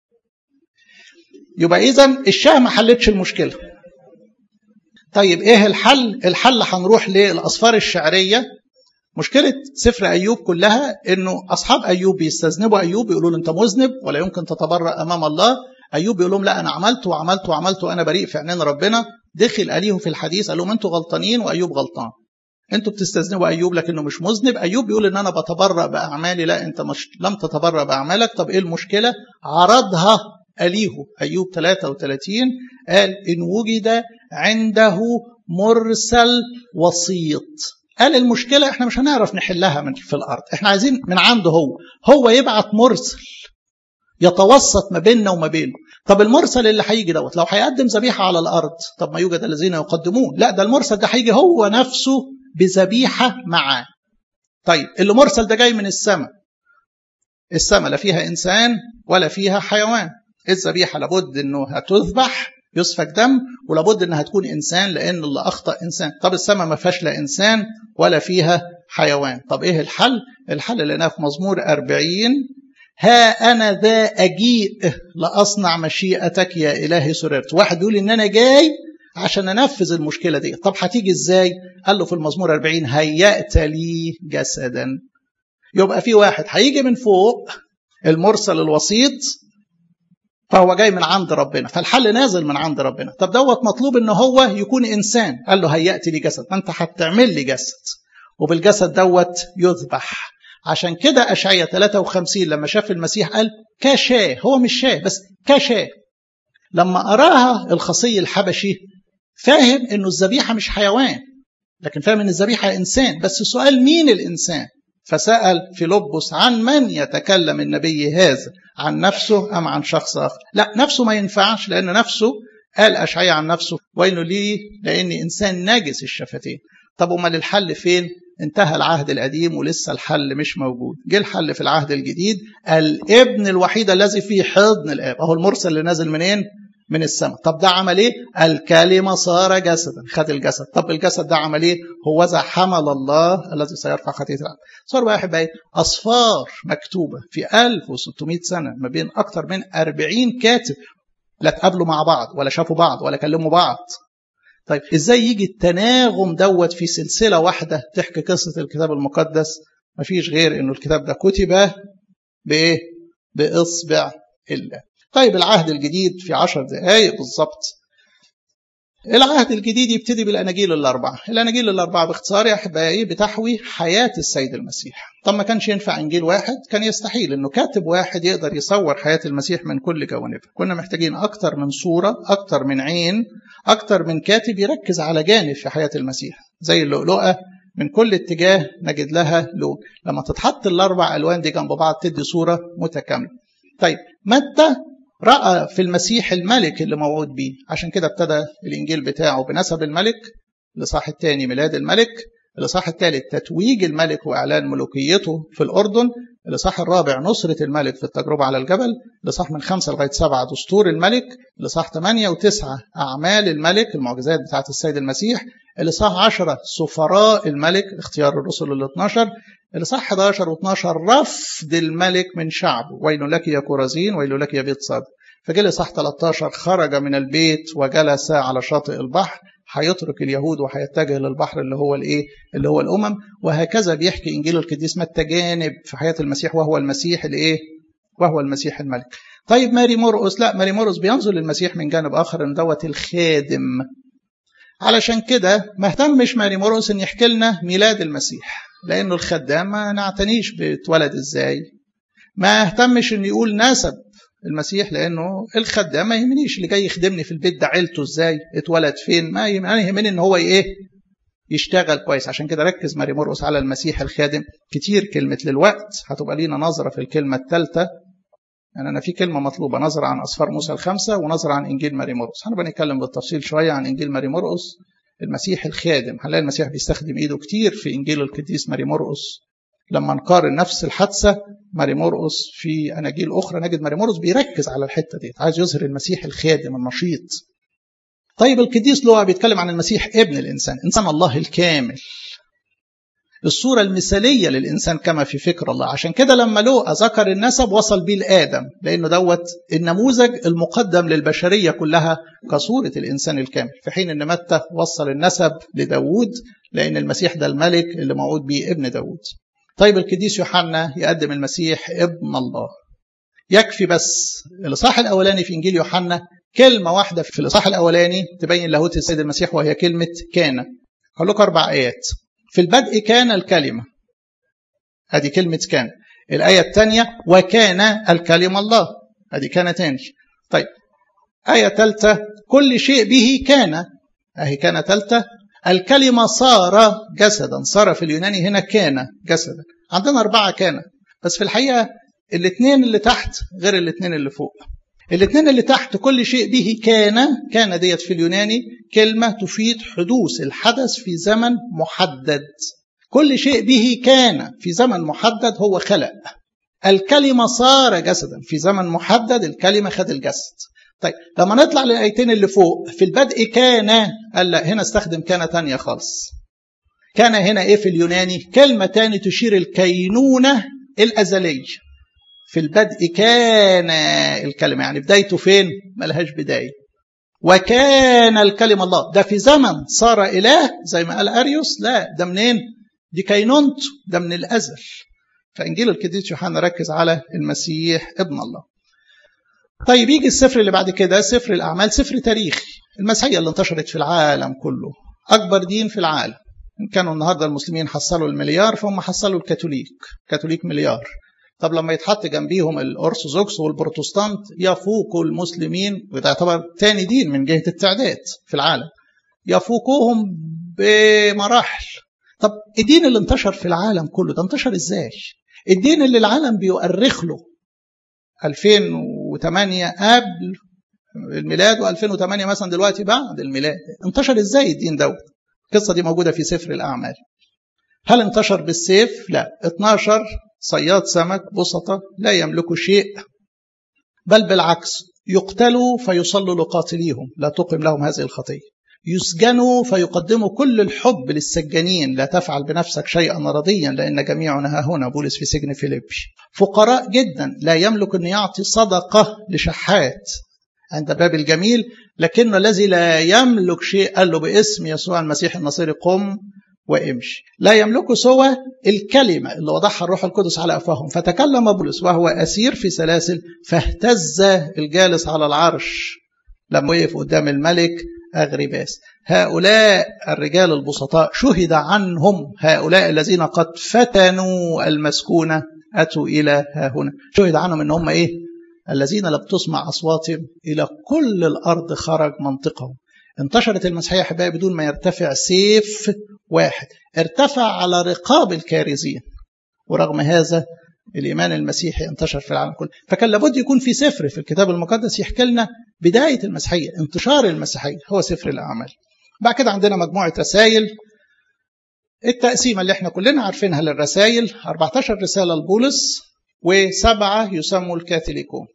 يبقى اذا الشاه ما حلتش المشكله طيب ايه الحل الحل هنروح للاصفار الشعريه مشكله سفر ايوب كلها انه اصحاب ايوب بيستذنبوا ايوب يقولوا له انت مذنب ولا يمكن تتبرأ امام الله ايوب يقول لهم لا انا عملت وعملت وعملت وانا بريء في عينين ربنا دخل اليه في الحديث قال لهم انتوا غلطانين وايوب غلطان انتوا بتستذنبوا ايوب لكنه مش مذنب ايوب بيقول ان انا بتبرأ باعمالي لا انت مش لم تتبرأ باعمالك طب ايه المشكله عرضها أليه أيوب 33 قال إن وجد عنده مرسل وسيط قال المشكلة احنا مش هنعرف نحلها من في الأرض احنا عايزين من عنده هو هو يبعت مرسل يتوسط ما بيننا وما بينه طب المرسل اللي هيجي دوت لو هيقدم ذبيحة على الأرض طب ما يوجد الذين يقدمون لا ده المرسل ده هيجي هو نفسه بذبيحة معاه طيب اللي مرسل ده جاي من السماء السماء لا فيها إنسان ولا فيها حيوان الذبيحة لابد أنه هتذبح يسفك دم ولابد أنها تكون إنسان لأن اللي أخطأ إنسان طب السماء ما فيهاش لا إنسان ولا فيها حيوان طب إيه الحل الحل اللي لقيناه في مزمور 40 ها أنا ذا أجيء لأصنع مشيئتك يا إلهي سررت واحد بيقول إن أنا جاي عشان أنفذ المشكلة دي طب هتيجي إزاي قال له في المزمور 40 هيأت لي جسدا يبقى في واحد هيجي من فوق المرسل الوسيط فهو جاي من عند ربنا فالحل نازل من عند ربنا طب دوت مطلوب ان هو يكون انسان قال له هيأتي لي جسد انت هتعمل لي جسد وبالجسد دوت يذبح عشان كده أشعية 53 لما شاف المسيح قال كشاه هو مش شاه بس كشاه لما أراها الخصي الحبشي فاهم انه الذبيحة مش حيوان لكن فاهم ان الذبيحة إنسان بس السؤال مين الإنسان فسأل فيلبس عن من يتكلم النبي هذا عن نفسه أم عن شخص آخر لا نفسه ما ينفعش لأن نفسه قال أشعية عن نفسه وإنه لي لأني إنسان ناجس الشفتين طب أمال الحل فين انتهى العهد القديم ولسه الحل مش موجود جه الحل في العهد الجديد الابن الوحيد الذي في حضن الاب اهو المرسل اللي نازل منين من السماء طب ده عمل ايه الكلمه صار جسدا خد الجسد طب الجسد ده عمل ايه هو ذا حمل الله الذي سيرفع خطيه العالم صار واحد بقى اصفار مكتوبه في 1600 سنه ما بين اكثر من 40 كاتب لا تقابلوا مع بعض ولا شافوا بعض ولا كلموا بعض طيب ازاي يجي التناغم دوت في سلسله واحده تحكي قصه الكتاب المقدس مفيش غير انه الكتاب ده كتب بايه باصبع الله طيب العهد الجديد في عشر دقائق بالظبط العهد الجديد يبتدي بالاناجيل الاربعه الاناجيل الاربعه باختصار يا احبائي بتحوي حياه السيد المسيح طب ما كانش ينفع انجيل واحد كان يستحيل انه كاتب واحد يقدر يصور حياه المسيح من كل جوانبها كنا محتاجين اكتر من صوره اكتر من عين اكتر من كاتب يركز على جانب في حياه المسيح زي اللؤلؤه من كل اتجاه نجد لها لون لما تتحط الاربع الوان دي جنب بعض تدي صوره متكامله طيب متى راى في المسيح الملك اللي موعود بيه عشان كده ابتدى الانجيل بتاعه بنسب الملك الاصحاح الثاني ميلاد الملك الاصحاح الثالث تتويج الملك واعلان ملوكيته في الاردن الاصحاح الرابع نصرة الملك في التجربة على الجبل الاصحاح من خمسة لغاية سبعة دستور الملك الاصحاح ثمانية وتسعة أعمال الملك المعجزات بتاعة السيد المسيح الاصحاح عشرة سفراء الملك اختيار الرسل ال 12 الاصحاح 11 و12 رفض الملك من شعبه ويل لك يا كورازين ويل لك يا بيت صاد فجاء الاصحاح 13 خرج من البيت وجلس على شاطئ البحر هيترك اليهود وهيتجه للبحر اللي هو الايه اللي هو الامم وهكذا بيحكي انجيل القديس متى جانب في حياه المسيح وهو المسيح الايه وهو المسيح الملك طيب ماري مرقس لا ماري مرقس بينظر للمسيح من جانب اخر ان دوت الخادم علشان كده ما اهتمش ماري مرقس ان يحكي لنا ميلاد المسيح لانه الخدام ما نعتنيش باتولد ازاي ما اهتمش ان يقول نسب المسيح لانه الخدام ما يهمنيش اللي جاي يخدمني في البيت ده عيلته ازاي اتولد فين ما يهمني ان هو ايه يشتغل كويس عشان كده ركز ماري مرقس على المسيح الخادم كتير كلمة للوقت هتبقى لينا نظرة في الكلمة الثالثة يعني أنا في كلمة مطلوبة نظرة عن أسفار موسى الخمسة ونظرة عن إنجيل ماري مرقس هنبقى نتكلم بالتفصيل شوية عن إنجيل ماري مرقس المسيح الخادم هنلاقي المسيح بيستخدم إيده كتير في إنجيل القديس ماري مرقس لما نقارن نفس الحادثة ماري مرقس في أناجيل أخرى نجد ماري مرقس بيركز على الحتة دي عايز يظهر المسيح الخادم النشيط طيب القديس لوقا بيتكلم عن المسيح ابن الإنسان إنسان الله الكامل الصورة المثالية للإنسان كما في فكر الله عشان كده لما لوقا ذكر النسب وصل بيه لآدم لأنه دوت النموذج المقدم للبشرية كلها كصورة الإنسان الكامل في حين أن متى وصل النسب لداود لأن المسيح ده الملك اللي موعود بيه ابن داود طيب القديس يوحنا يقدم المسيح ابن الله يكفي بس الإصحاح الأولاني في إنجيل يوحنا كلمة واحدة في الإصحاح الأولاني تبين لاهوت السيد المسيح وهي كلمة كان هقول لكم أربع آيات في البدء كان الكلمة هذه كلمة كان الآية الثانية وكان الكلمة الله هذه كان تاني طيب آية ثالثة كل شيء به كان أهي كان ثالثة الكلمة صار جسدا صار في اليوناني هنا كان جسدا عندنا أربعة كان بس في الحقيقة الاثنين اللي تحت غير الاثنين اللي فوق الاثنين اللي تحت كل شيء به كان كان ديت في اليوناني كلمة تفيد حدوث الحدث في زمن محدد كل شيء به كان في زمن محدد هو خلق الكلمة صار جسدا في زمن محدد الكلمة خد الجسد طيب لما نطلع للآيتين اللي فوق في البدء كان قال لا هنا استخدم كان تانية خالص كان هنا ايه في اليوناني كلمة تاني تشير الكينونة الأزلية في البدء كان الكلمة يعني بدايته فين ملهاش بداية وكان الكلمة الله ده في زمن صار إله زي ما قال أريوس لا ده منين دي كينونته ده من الأزل فإنجيل القديس يوحنا ركز على المسيح ابن الله طيب يجي السفر اللي بعد كده سفر الأعمال سفر تاريخي المسيحية اللي انتشرت في العالم كله أكبر دين في العالم إن كانوا النهاردة المسلمين حصلوا المليار فهم حصلوا الكاثوليك كاثوليك مليار طب لما يتحط جنبيهم الأرثوذكس والبروتستانت يفوقوا المسلمين وده يعتبر تاني دين من جهة التعداد في العالم يفوقوهم بمراحل طب الدين اللي انتشر في العالم كله ده انتشر ازاي الدين اللي العالم بيؤرخ له 2008 قبل الميلاد و2008 مثلا دلوقتي بعد الميلاد انتشر ازاي الدين دوت القصه دي موجوده في سفر الاعمال هل انتشر بالسيف لا 12 صياد سمك بسطة لا يملكوا شيء بل بالعكس يقتلوا فيصلوا لقاتليهم لا تقم لهم هذه الخطيه يسجنوا فيقدموا كل الحب للسجانين لا تفعل بنفسك شيئا رضيا لأن جميعنا ها هنا بولس في سجن فيليبي فقراء جدا لا يملك أن يعطي صدقة لشحات عند باب الجميل لكنه الذي لا يملك شيء قال له باسم يسوع المسيح النصيري قم وامشي لا يملك سوى الكلمة اللي وضعها الروح القدس على أفواههم فتكلم بولس وهو أسير في سلاسل فاهتز الجالس على العرش لما وقف قدام الملك أغرباس هؤلاء الرجال البسطاء شهد عنهم هؤلاء الذين قد فتنوا المسكونة أتوا إلى ها هنا شهد عنهم إن هم إيه الذين لم تسمع أصواتهم إلى كل الأرض خرج منطقهم انتشرت المسيحية أحبائي بدون ما يرتفع سيف واحد ارتفع على رقاب الكارزين ورغم هذا الإيمان المسيحي انتشر في العالم كله فكان لابد يكون في سفر في الكتاب المقدس يحكي لنا بداية المسيحية انتشار المسيحية هو سفر الأعمال بعد كده عندنا مجموعة رسائل التقسيمة اللي احنا كلنا عارفينها للرسائل 14 رسالة لبولس وسبعة يسموا الكاثوليكون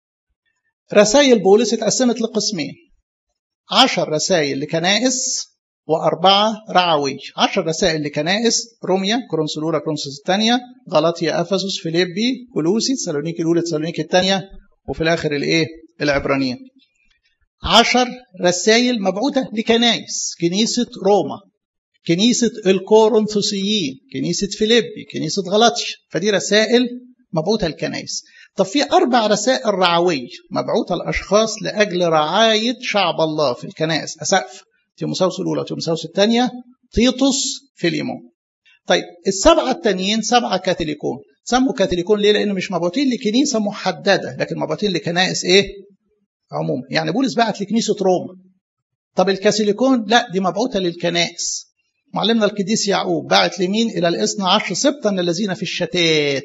رسائل بولس اتقسمت لقسمين عشر رسائل لكنائس وأربعة رعوي عشر رسائل لكنائس روميا كورنثوس الأولى كورنثوس الثانية غلطيا أفسس فيليبي كولوسي تسالونيكي الأولى تسالونيكي الثانية وفي الآخر الإيه العبرانيين عشر رسائل مبعوثة لكنائس كنيسة روما كنيسة الكورنثوسيين كنيسة فيليبي كنيسة غلطيا فدي رسائل مبعوثة الكنائس طب في أربع رسائل رعوية مبعوثة الأشخاص لأجل رعاية شعب الله في الكنائس أسقف تيموساوس الأولى وتيموساوس الثانية تيتوس في الإيمون طيب السبعة التانيين سبعة كاثوليكون سموا كاثوليكون ليه؟ لأنه مش مبعوثين لكنيسة محددة لكن مبعوثين لكنائس إيه؟ عموما يعني بولس بعت لكنيسة روما طب الكاثوليكون لا دي مبعوثة للكنائس معلمنا القديس يعقوب بعت لمين إلى الاثنى عشر سبطا الذين في الشتات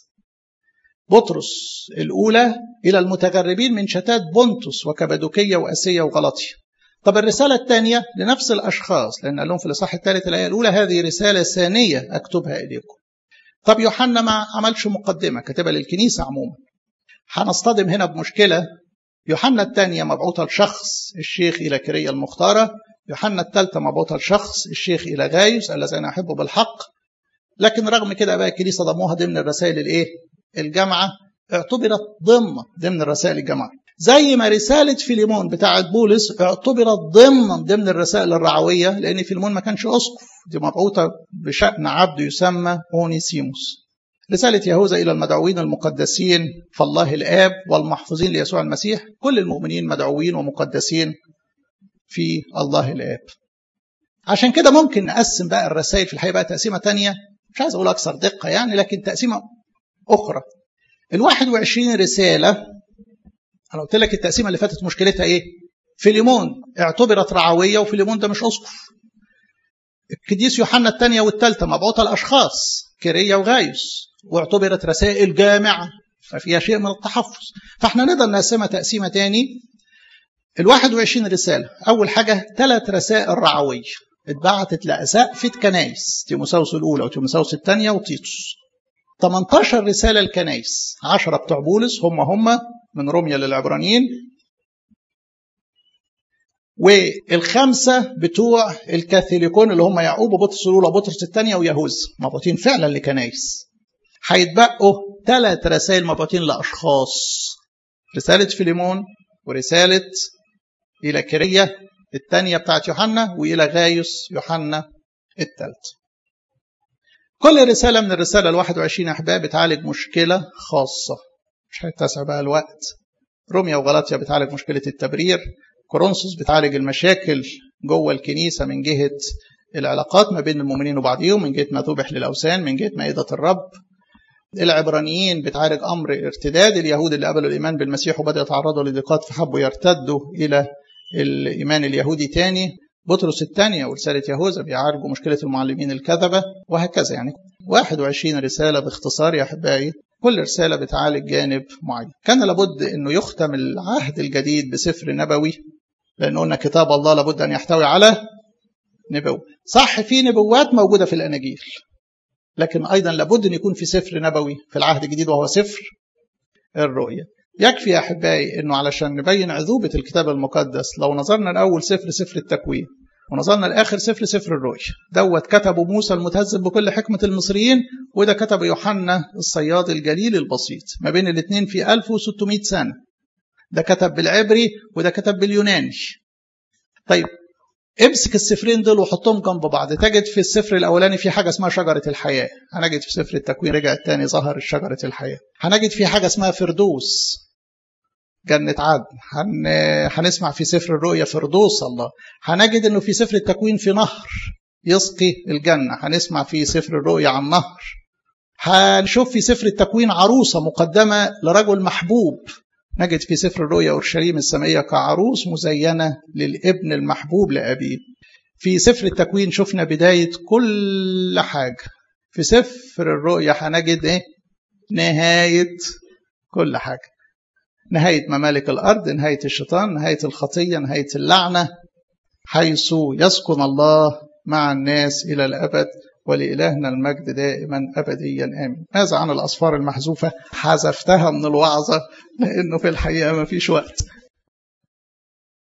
بطرس الأولى إلى المتغربين من شتات بونتوس وكبادوكية وأسية وغلطية طب الرسالة الثانية لنفس الأشخاص لأن قال لهم في الإصحاح الثالث الآية الأولى هذه رسالة ثانية أكتبها إليكم طب يوحنا ما عملش مقدمة كتبها للكنيسة عموما هنصطدم هنا بمشكلة يوحنا الثانية مبعوثة لشخص الشيخ إلى كرية المختارة يوحنا الثالثة مبعوثة لشخص الشيخ إلى غايوس الذين أحبه بالحق لكن رغم كده بقى الكنيسة ضموها ضمن الرسائل الإيه؟ الجامعة اعتبرت ضمن ضمن الرسائل الجامعة زي ما رسالة فيليمون بتاعت بولس اعتبرت ضمن ضمن الرسائل الرعوية لأن فيليمون ما كانش أسقف دي مبعوثة بشأن عبد يسمى أونيسيموس رسالة يهوذا إلى المدعوين المقدسين فالله الآب والمحفوظين ليسوع المسيح كل المؤمنين مدعوين ومقدسين في الله الآب عشان كده ممكن نقسم بقى الرسائل في الحقيقة بقى تقسيمة تانية مش عايز أقول أكثر دقة يعني لكن تقسيمة أخرى الواحد وعشرين رسالة انا قلت لك التقسيمه اللي فاتت مشكلتها ايه فيليمون اعتبرت رعويه وفيليمون ده مش اسقف القديس يوحنا الثانيه والثالثه مبعوثه الاشخاص كيريا وغايوس واعتبرت رسائل جامعه ففيها شيء من التحفظ فاحنا نقدر نقسمها تقسيمه تاني ال 21 رساله اول حاجه ثلاث رسائل رعويه اتبعتت لاسقفه كنايس تيموساوس الاولى وتيموساوس الثانيه وتيتوس 18 رساله الكنايس 10 بتوع بولس هم هم من روميا للعبرانيين والخمسه بتوع الكاثوليكون اللي هم يعقوب وبطرس الاولى وبطرس الثانيه ويهوذا مبعوثين فعلا لكنايس هيتبقوا ثلاث رسائل مبعوثين لاشخاص رساله فيليمون ورساله الى كيريا الثانيه بتاعت يوحنا والى غايوس يوحنا الثالث كل رساله من الرساله ال 21 احباب بتعالج مشكله خاصه مش هيتسع بقى الوقت روميا وغلاطيا بتعالج مشكله التبرير كورنثوس بتعالج المشاكل جوه الكنيسه من جهه العلاقات ما بين المؤمنين وبعضهم من جهه ما ذبح للاوثان من جهه مائده الرب العبرانيين بتعالج امر ارتداد اليهود اللي قبلوا الايمان بالمسيح وبداوا يتعرضوا لضيقات فحبوا يرتدوا الى الايمان اليهودي تاني بطرس الثانية ورسالة يهوذا بيعالجوا مشكلة المعلمين الكذبة وهكذا يعني 21 رسالة باختصار يا أحبائي كل رسالة بتعالج جانب معين كان لابد أنه يختم العهد الجديد بسفر نبوي لأن قلنا كتاب الله لابد أن يحتوي على نبوة صح في نبوات موجودة في الأناجيل لكن أيضا لابد أن يكون في سفر نبوي في العهد الجديد وهو سفر الرؤية يكفي يا أحبائي أنه علشان نبين عذوبة الكتاب المقدس لو نظرنا لأول سفر سفر التكوين ونظرنا لآخر سفر سفر الرؤيا دوت كتبه موسى المتهذب بكل حكمة المصريين وده كتب يوحنا الصياد الجليل البسيط ما بين الاثنين في 1600 سنة ده كتب بالعبري وده كتب باليوناني طيب امسك السفرين دول وحطهم جنب بعض تجد في السفر الاولاني في حاجه اسمها شجره الحياه هنجد في سفر التكوين رجع الثاني ظهر شجره الحياه هنجد في حاجه اسمها فردوس جنة عدن هن... هنسمع في سفر الرؤيا فردوس الله هنجد انه في سفر التكوين في نهر يسقي الجنة هنسمع في سفر الرؤيا عن نهر هنشوف في سفر التكوين عروسة مقدمة لرجل محبوب نجد في سفر الرؤيا أورشليم السمائية كعروس مزينة للابن المحبوب لأبيه في سفر التكوين شفنا بداية كل حاجة في سفر الرؤيا هنجد ايه نهاية كل حاجة نهاية ممالك الأرض نهاية الشيطان نهاية الخطية نهاية اللعنة حيث يسكن الله مع الناس إلى الأبد ولإلهنا المجد دائما أبديا آمين ماذا عن الأصفار المحذوفة حذفتها من الوعظة لأنه في الحقيقة ما فيش وقت